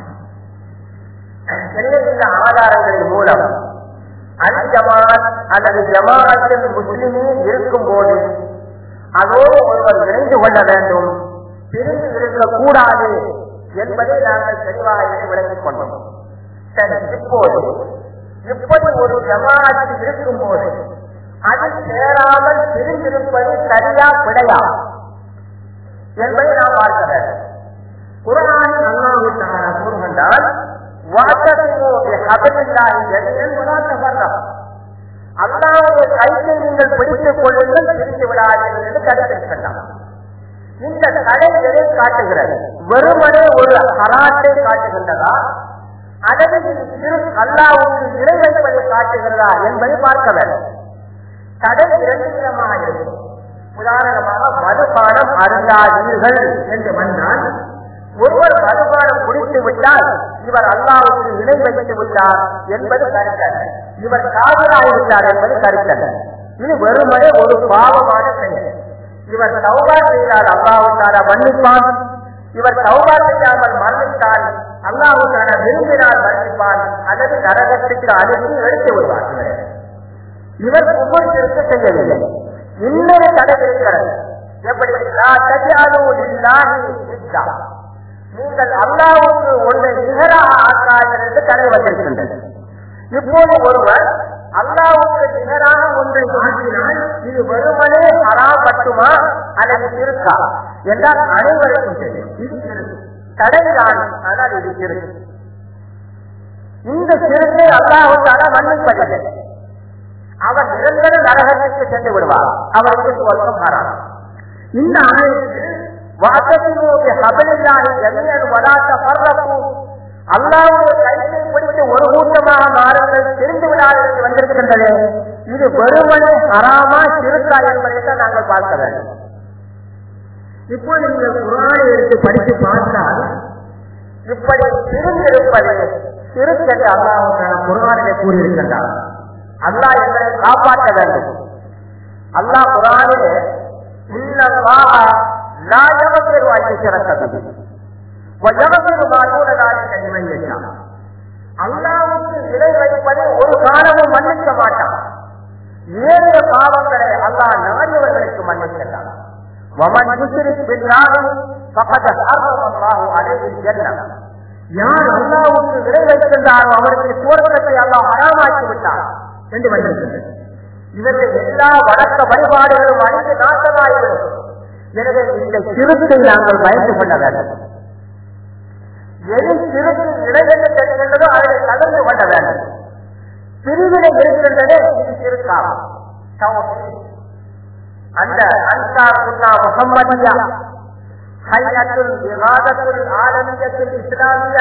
Speaker 1: எனவே இந்த ஆதாரங்களின் மூலம் அல் ஜமாத் அல்லது ஜமாத்தில் முஸ்லிமே இருக்கும் போது அதோடு ஒருவர் இணைந்து கொள்ள வேண்டும் பிரிந்து இருக்கக்கூடாது என்பதை நாங்கள் தெளிவாக விளங்கிக் கொண்டோம் சரி இப்போது இப்படி ஒரு ஜமாத் இருக்கும் போது அது சேராமல் பிரிந்திருப்பது சரியா பிழையா என்பதை நாம் பார்க்க வேண்டும் குரான் அல்லாஹு தஆலா கூறுகின்றால் வாத்தசிமு பிஹபிலில்லாஹி ஜமீஅன் வலா தஃபர்ரகு அல்லாஹ்வுடைய கையை நீங்கள் பிடித்துக் கொள்ளுங்கள் பிரித்து விடாதீர்கள் என்று கருத்திருக்கின்றார் இந்த கடை எதை காட்டுகிறது வெறுமனே ஒரு ஹராட்டை காட்டுகின்றதா அல்லது இது திரு அல்லாவுக்கு இறை வைப்பதை காட்டுகிறதா என்பதை பார்க்க வேண்டும் கடை இரண்டு விதமாக இருக்கும் உதாரணமாக மதுபானம் அருந்தாதீர்கள் என்று வந்தால் ஒருவர் மதுபானம் குடித்து விட்டால் இவர் அல்லாவுக்கு இணை வைத்து விட்டார் என்பது கருத்தல்ல இவர் காதலாகிவிட்டார் என்பது கருத்தல்ல இது வெறுமனே ஒரு பாவமான செயல் இவர் சௌபா செய்தால் அல்லாவுக்கான மன்னிப்பான் இவர் சௌபா செய்யாமல் மரணித்தால் அல்லாவுக்கான விரும்பினால் மன்னிப்பான் அல்லது நரகத்துக்கு அனுப்பி எடுத்து விடுவார் இவரை. இவர் ஒவ்வொரு திருத்த செய்யவில்லை இன்னொரு தடை இருக்கிறது எப்படி லா தஜ்அலு லில்லாஹி நிஸ்ஸா. நீங்கள் அல்லாவுக்கு ஒன்றை நிகராக ஆக்காதீர்கள் என்று தடை வந்திருக்கின்றது இப்போது ஒருவர் அல்லாவுக்கு நிகராக ஒன்றை ஆக்கினால் இது வெறுமனே ஹராமட்டுமா அல்லது இருக்கா என்றால் அனைவருக்கும் தெரியும் இது சிறுக்கு. தடைதான் ஆனால் இது சிறுக்கு இந்த சிறுக்கை அல்லாவுக்கான மன்னிப்பதில்லை அவர் நிரந்தர நரகத்திற்கு சென்று விடுவார் அவருக்கு சொல்லும் ஹராம் இந்த ஆயத்தில் வாசத்தினோடு ஹபலில்லாஹி ஜமீஅன் வலா தஃபர்ரகு அல்லாஹ்வுடைய கையை பிடித்து ஒரு கூட்டமாக மாறுங்கள் தெரிந்து விடாது என்று வந்திருக்கின்றது இது வெறுமனே ஹராமா சிறுக்கா என்பதை தான் நாங்கள் பார்க்க வேண்டும்
Speaker 2: இப்போது நீங்கள் குரானை எடுத்து படித்து பார்த்தால்
Speaker 1: இப்படி பிரிந்திருப்பது சிறுக்கென்று அல்லாஹ் குரானிலே கூறியிருக்கின்றார் அல்லாஹ் எங்களை காப்பாற்ற வேண்டும் அல்லாஹ் குரானிலே இன்னல்லாஹ லா யக்ஃபிரு அன் யுஷ்ரக பிஹி வ யக்ஃபிரு மா தூன ذلك லிமன் யஷா அல்லாஹ்வுக்கு இணை வைப்பதை ஒரு காலமும் மன்னிக்க மாட்டான் ஏனைய பாவங்களை அல்லாஹ் நாடியவர்களுக்கு மன்னிக்கின்றான் வமன் யுஷ்ரிக் பில்லாஹி ஃபகத் ஹர்ரம அல்லாஹு அலைஹி ஜன்னah யார் அல்லாஹ்வுக்கு இணை வைக்கின்றாரோ அவருக்கு சுவர்க்கத்தை அல்லாஹ் ஹராமாக்கி விட்டார் என்று வந்திருக்கிறது இவர்கள் எல்லா வழக்க வழிபாடுகளும் அழிந்து நாசமாகிவிடும் எனவே இந்த சிறுத்தை நாங்கள் பயந்து கொள்ள வேண்டும் எது சிறுக்கு இடைவெளி தெரிகின்றதோ அதை கலந்து கொள்ள வேண்டும் பிரிவினை இருக்கின்றதே இது சிறுக்காகும் தௌஹீத். அந்த அன்சார் சுன்னா முகம்மதியா ஹையத்துல் விவாதத்துல் ஆலமியத்துல் இஸ்லாமியா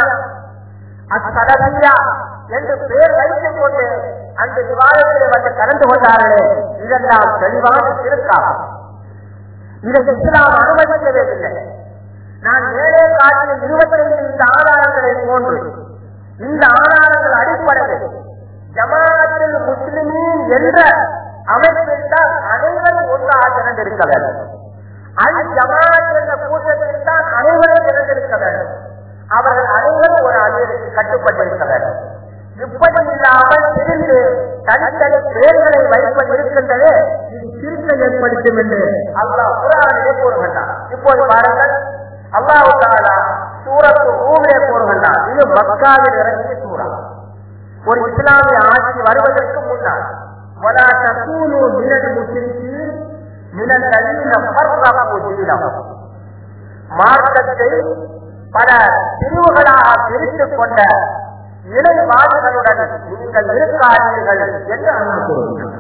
Speaker 1: அசலமியா என்று பெயர் வைத்துக் கொண்டு அந்த விவாதத்தில் வந்து கலந்து கொண்டார்களே இதெல்லாம் தெளிவான திருக்காகும் இதை இஸ்லாம் அனுமதிக்கவே இல்லை நான் மேலே காட்டிய இருபத்தைந்து இந்த ஆதாரங்களை போன்று இந்த ஆதாரங்கள் அடிப்படையில் ஜமாத்தில் முஸ்லிமீன் என்ற அமைப்பில் தான் அனைவரும் ஒன்றாக திறந்திருக்க வேண்டும் அல் ஜமாத் என்ற கூட்டத்தில் தான் அனைவரும் திறந்திருக்க வேண்டும் அவர்கள் அனைவரும் ஒரு அணியருக்கு கட்டுப்பட்டிருக்க வேண்டும் இப்படி இல்லாமல் பிரிந்து தனித்தனி பெயர்களை வைப்பது இருக்கின்றது இது சிறுத்தை ஏற்படுத்தும் என்று அல்லாஹ் குரானிலே கூறுகின்றார் இப்போது பாருங்கள் அல்லாஹு தாலா சூரத்து ரூமிலே கூறுகின்றார் இது மக்காவில் இறங்கிய சூறா ஒரு இஸ்லாமிய ஆட்சி வருவதற்கு முன்னால் ولا تكونوا من المشركين من الذين فرقوا دينهم மார்க்கத்தை பல பிரிவுகளாக பிரித்துக் கொண்ட இணைவாதிகளுடன் நீங்கள் இருக்காதீர்கள் என்று அல்லாஹ் கூறுகிறார்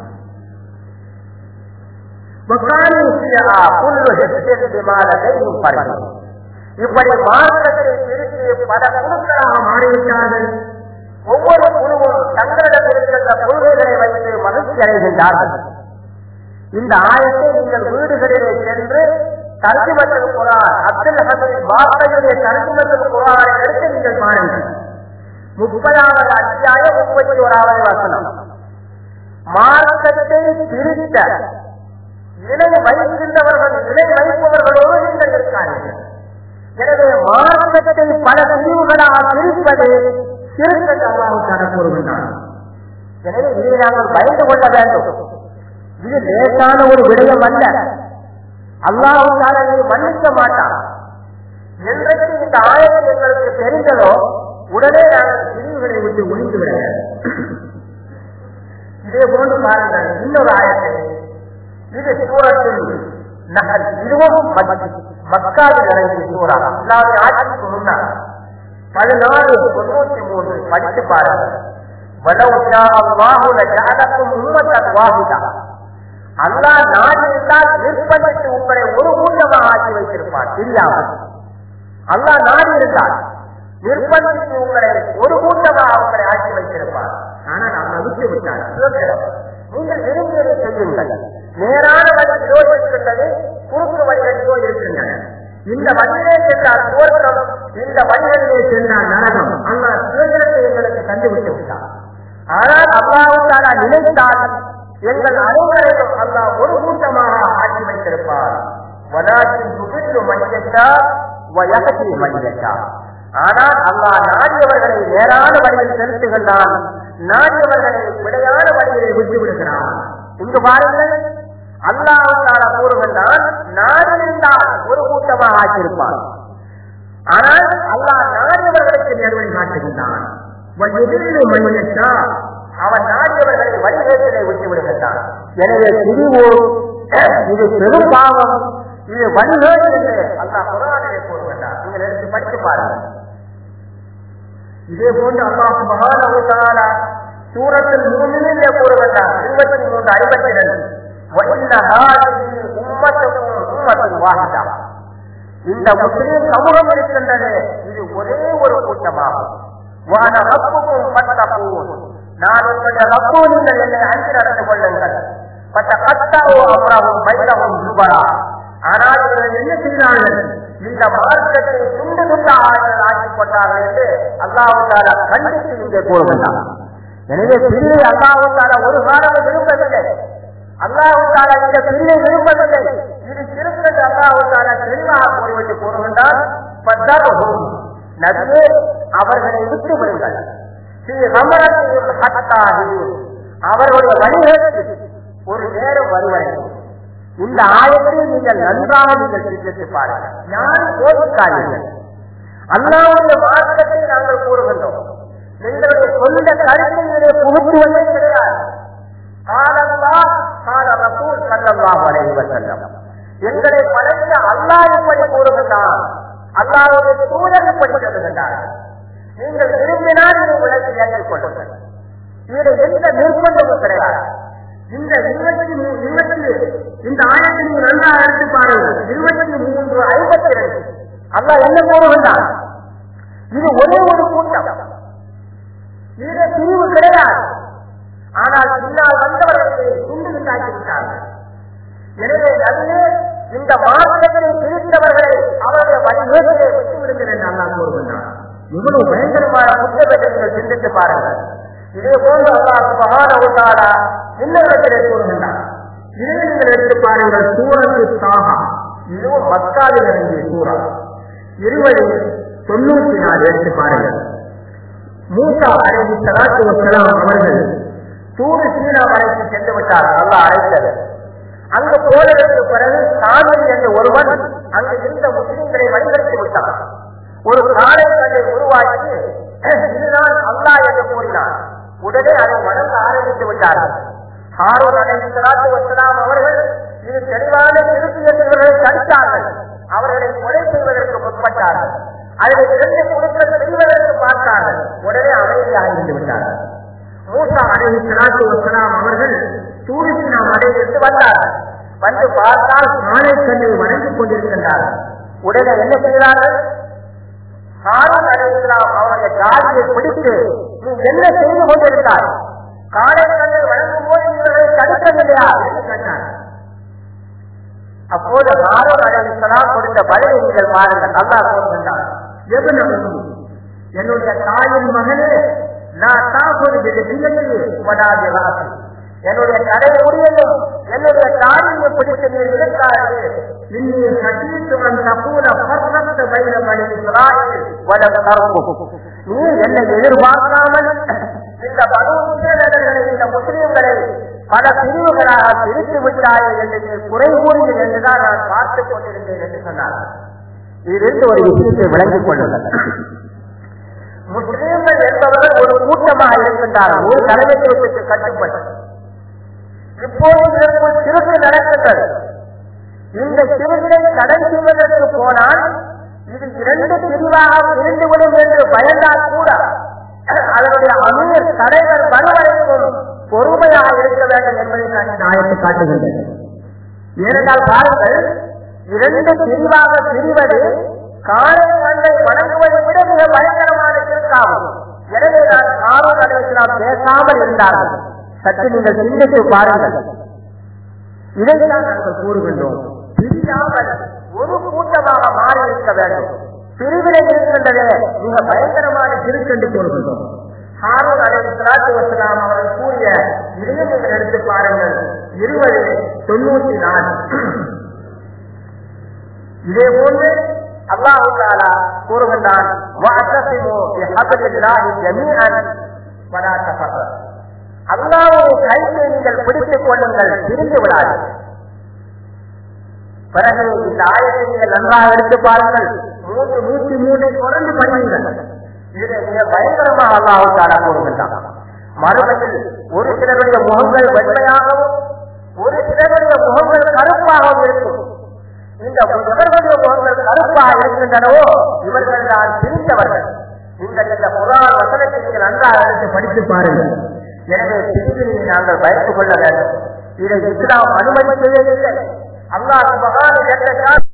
Speaker 1: وكانوا فيها كل حزب بما لديهم فرحون இப்படி மார்க்கத்தை பிரித்து பல குழுக்களாக மாறிவிட்டார்கள் ஒவ்வொரு குழுவும் தங்களிடம் இருக்கின்ற கொள்கைகளை வைத்து மகிழ்ச்சி அடைகின்றார்கள் இந்த ஆயத்தை நீங்கள் வீடுகளிலே சென்று தர்ஜுமத்தில் குரான் அப்துல் ஹமீத் வார்த்தையுடைய தர்ஜுமத்தில் குரானை எடுத்து நீங்கள் பாருங்கள் முப்பதாவது அத்தியாயம் முப்பத்தி ஓராவது வசனம் மார்க்கத்தை பிரித்த இணை வைக்கின்றவர்கள் இணை வைப்பவர்களோடு நீங்கள் இருக்கார்கள் எனவே மார்க்கத்தை பல பிரிவுகளாக பிரிப்பது சிறுத்தை அல்லாவுக்கான கூறுகின்றார் எனவே இதை நாங்கள் பயந்து கொள்ள வேண்டும் இது லேசான ஒரு விடயம் அல்ல அல்லாவுக்கான இதை மன்னிக்க மாட்டான் என்றைக்கு இந்த ஆயத்தில் எங்களுக்கு தெரிந்ததோ உடனே நாங்கள் பிரிவுகளை விட்டு ஒழிந்து விட வேண்டும் இதே போன்று பாருங்கள் இன்னொரு ஆயத்தை இது சூரத்தில் நகல் இதுவும் மக்காவில் இறங்கிய சூறா அல்லாவுடைய ஆட்சிக்கு முன்னால் பதினாறு தொண்ணூத்தி மூன்று படித்து பாருங்கள் வலவுஷா அல்லாஹு லஜஅலக்கும் உம்மத்தன் வாஹிதா அல்லாஹ் நாடி இருந்தால் நிர்பந்தித்து உங்களை ஒரு கூட்டமாக ஆக்கி வைத்திருப்பார் தெரியாமல் அல்லாஹ் நாடி இருந்தால் நிர்பந்தித்து உங்களை ஒரு கூட்டமாக உங்களை ஆக்கி வைத்திருப்பார் ஆனால் அவர் விட்டு விட்டார் சுதந்திரம் நீங்கள் விரும்பியதை செய்யுங்கள் நேரான வழி இதோ இருக்கின்றது குறுக்கு வழிகள் இதோ இருக்கின்றன
Speaker 2: இந்த வழியிலே சென்றால் சுவர்க்கம் இந்த வழிகளிலே சென்றால் நரகம் அல்லாஹ் சுதந்திரத்தை எங்களுக்கு கண்டுபிடித்து விட்டார்
Speaker 1: ஆனால் அல்லாவுக்கான நினைத்தால் எங்கள் அனைவரையும் அல்லாஹ் ஒரு கூட்டமாக ஆக்கி வைத்திருப்பார் வலாக்கின் துகிட்டு மஞ்சட்டா வயகத்தி மஞ்சட்டா ஆனால் அல்லாஹ் நாடியவர்களை நேரான வழியில் செலுத்துகின்றான் நாடியவர்களை விடையான வழியிலே விட்டு விடுகிறான் இங்கு பாருங்கள் அல்லாவுக்கான கூறுகின்றான் நாடியிருந்தால் ஒரு கூட்டமாக ஆக்கியிருப்பான் ஆனால் அல்லாஹ் நாடியவர்களுக்கு நேர்வழி காட்டுகின்றான்
Speaker 2: வயதிலே மனிதா
Speaker 1: அவன் நாடியவர்களை வழிகேட்டிலே விட்டு விடுகின்றான் எனவே பிரிவு இது பெரும் பாவம் இது வழிகேடு என்று அல்லாஹ் குரானிலே கூறுகின்றான் நீங்கள் எடுத்து படித்து பாருங்கள்
Speaker 2: இதே போன்று அல்லாஹ்
Speaker 1: சுப்ஹானஹு தஆலா சூரத்தில் மூமினிலே கூறுகின்றான் இருபத்தி மூன்று ஐம்பத்தி ரெண்டு وَإِنَّ هَٰذِهِ أُمَّتُكُمْ أُمَّةٌ وَاحِدَةٌ இந்த முஸ்லிம் சமூகம் இருக்கின்றது இது ஒரே ஒரு கூட்டமாகும் வான ரப்புக்கும் பத்தகூன் நான் உங்களுடைய ரப்பு நீங்கள் என்னை அஞ்சு நடந்து கொள்ளுங்கள் பட்ட கத்தாவோ அப்புறவும் பைரவும் ரூபரா ஆனால் இவர்கள் என்ன செய்தார்கள் இந்த மார்க்கத்தை துண்டு துண்டாக ஆக்கிக் கொண்டார்கள் என்று அல்லாவுக்கால கண்டித்து இங்கே கூறுகின்றார் எனவே பிரிவை அல்லாவுக்கால ஒரு காலம் விரும்பவில்லை அல்லாவுக்கால இந்த பிரிவை விரும்பவில்லை இது திருத்தது அல்லாவுக்கால தெளிவாக கூறுவது கூறுகின்றார் பத்தாவகும் நபியே அவர்களை விட்டு விடுங்கள் ஸ்ரீ ரமணத்தையும் ஹத்தாகி அவர்களுடைய வழிகளுக்கு ஒரு நேரம் வருவதை இந்த ஆயத்தை நீங்கள் நன்றாக நீங்கள் சிந்தித்து பாருங்கள் யாரும் கோபிக்காதீர்கள் அல்லாவுடைய மார்க்கத்தை நாங்கள் கூறுகின்றோம் எங்களுடைய சொந்த கருத்திலே புகுத்துவதே கிடையாது காலல்லா கால ரசூல் சல்லல்லாஹு அலைஹி வஸல்லம் எங்களை படைத்த அல்லாஹ் எப்படி கூறுகின்றான் அல்லாஹ்வுடைய தூதர் எப்படி சொல்லுகின்றார் நீங்கள் விரும்பினால் இதை விளக்கி ஏற்றுக் கொள்ளுங்கள் இதில் எந்த நிர்பந்தமும் கிடையாது
Speaker 2: இந்த இருபத்தி மூ- இருபத்தி இந்த ஆயிரத்தி நீங்க நன்றாக எடுத்து பாருங்கள்
Speaker 1: இருபத்தி மூன்று ஐம்பத்தி ரெண்டு அல்லாஹ் என்ன கூறுகின்றான் இது ஒரே ஒரு கூட்டம் இது பிரிவு கிடையாது ஆனால் பின்னால் வந்தவர்களுக்கு துண்டு விட்டாக்கி விட்டார்கள் எனவே நடுவே இந்த மார்க்கத்தை பிரித்தவர்களை அவருடைய வழிகேட்டிலே விட்டு விடுங்கள் என்று அல்லாஹ் கூறுகின்றான் இவ்வளவு பயங்கரமான குற்றத்தை நீங்கள் சிந்தித்து பாருங்கள் இதே போன்று அல்லாஹ் மகான இன்னொருத்திலே கூறுகின்றான்
Speaker 2: இதை நீங்கள் எடுத்து பாருங்கள் சூரத்து தாகா
Speaker 1: இதுவும் மக்காவில் இறங்கிய சூறா
Speaker 2: இருபது தொண்ணூத்தி நாலு எடுத்து பாருங்கள் மூசா அலைஹி ஸலாத்து வஸலாம் அவர்கள்
Speaker 1: தூது சீனா மலைக்கு சென்று விட்டார் அல்லாஹ் அழைத்தது அங்கு போனதற்கு பிறகு சாமி என்ற ஒருவன் அங்கு இருந்த முஸ்லிம்களை வழிநடத்தி விட்டான் ஒரு காலை கல்லை உருவாக்கி இதுதான் அல்லாஹ் என்று கூறினான் உடனே அதை வணங்க ஆரம்பித்து விட்டார்கள் ஹாரூன் அலைஹி ஸலாத்து வஸலாம் அவர்கள் இது தெளிவான திருப்பி என்பவர்களை தடுத்தார்கள் அவர்களை கொலை செய்வதற்கு முற்பட்டார்கள் அதில் இரண்டு குழுக்கள் செய்வதற்கு பார்த்தார்கள் உடனே அமைதியாக இருந்து விட்டார்கள் மூசா அலைஹி ஸலாத்து வஸலாம் அவர்கள் தூரிசினா மலையிலிருந்து வந்தார்கள் வந்து பார்த்தால்
Speaker 2: நாளை கண்ணை வணங்கிக் கொண்டிருக்கின்றார்கள்
Speaker 1: உடனே என்ன செய்கிறார்கள் ஹாரூன் அலைஹிஸ்ஸலாம் அவருடைய காலியை பிடித்து நீ என்ன செய்து கொண்டிருந்தாய் காலை கண்ணை வழங்கும் போது இவர்களை தடுக்கவில்லையா என்று கேட்டார் அப்போது ஹாரூன் அலைஹிஸ்ஸலாம் கொடுத்த பதிலை நீங்கள் பாருங்கள் அல்லாஹ் கூறுகின்றான்
Speaker 2: எவன் அவன்? என்னுடைய தாயின் மகனே
Speaker 1: நான் தாக்குவது பிள்ளையே வடாது ராசி என்னுடைய கடை முடியையும் என்னுடைய தாரியை பிடித்து நீர் இருக்கிறார்கள்
Speaker 2: இன்னி ஹசீத்து அன் தகூல ஃபர்ரக்த பைன பனி
Speaker 1: இஸ்ராயேல் வலம் தரப்பு நீ என்னை எதிர்பார்க்காமல் இந்த பனு இஸ்ரவேலர்களை இந்த முஸ்லிம்களை பல பிரிவுகளாக பிரித்து விட்டாயே என்று நீ குறை கூறியது என்றுதான் நான் பார்த்துக் கொண்டிருந்தேன் என்று சொன்னார் இதிலிருந்து ஒரு விஷயத்தை விளங்கிக் கொள்ளுங்கள் முஸ்லிம்கள் என்பவர்கள் ஒரு கூட்டமாக இருக்கின்றார்கள் ஒரு தலைமைத்துவத்துக்கு கட்டுப்பட்டு இப்போது இதற்குள் சிறுக்கு நடக்கின்றது இந்த சிறுகினை தடை செய்வதற்கு போனால் இது இரண்டு பிரிவாக பிரிந்துவிடும் என்று பயந்தால் கூட அதனுடைய அமீர் தலைவர் வருவதற்கும் பொறுமையாக இருக்க வேண்டும் என்பதை நான் இந்த ஆயத்தை காட்டுகின்றேன் ஏனென்றால் பாருங்கள் இரண்டு பிரிவாக பிரிவது காலை கண்ணை வணங்குவதை விட மிக பயங்கரமான திருக்காகும் எனவே நான் காரூர் அலைவலாம் பேசாமல் இருந்தார்கள் சற்று நீங்கள் சிந்தித்து பாருங்கள் இதைத்தான் நாங்கள் கூறுகின்றோம் பிரியாமல் ஒரு கூட்டமாக மாறி இருக்க வேண்டும் பிரிவினை இருக்கின்றதே மிக பயங்கரமான
Speaker 2: இருக்கென்று கூறுகின்றோம்
Speaker 1: ஹாரூன் அலைஹி ஸலாத்து வஸலாம் அவர்கள் கூறிய இதையும் நீங்கள் எடுத்து பாருங்கள் இருபது தொண்ணூத்தி நாலு இதே போன்று அல்லாஹு தாலா கூறுகின்றான் வஅத்தஸிமு பிஹப்லில்லாஹி ஜமீஅன் வலா தஃபர்ரகு அல்லாஹ்வுடைய கையை நீங்கள் பிடித்துக் கொள்ளுங்கள் பிரிந்து விடாதீர்கள் பிறகு இந்த ஆயத்தை நீங்கள் நன்றாக எடுத்து பாருங்கள் மூன்று நூற்றி மூன்றை தொடர்ந்து படியுங்கள் இதை மிக பயங்கரமாக அல்லாஹு தாலா கூறுகின்றான் மறுபடியில் ஒரு சிலருடைய முகங்கள் வெண்மையாகவும் ஒரு சிலருடைய முகங்கள் கருப்பாகவும் இருக்கும் இந்த எவர்களுடைய முகங்கள் கருப்பாக இருக்கின்றனவோ இவர்கள் தான் பிரிந்தவர்கள் நீங்கள் இந்த குரான் வசனத்தை நீங்கள் நன்றாக எடுத்து படித்து பாருங்கள் எனவே பிரிவினையை நாங்கள் பயந்து கொள்ள வேண்டும் இதை இஸ்லாம் அனுமதி செய்யவில்லை அல்லாஹ் மகான் என்ற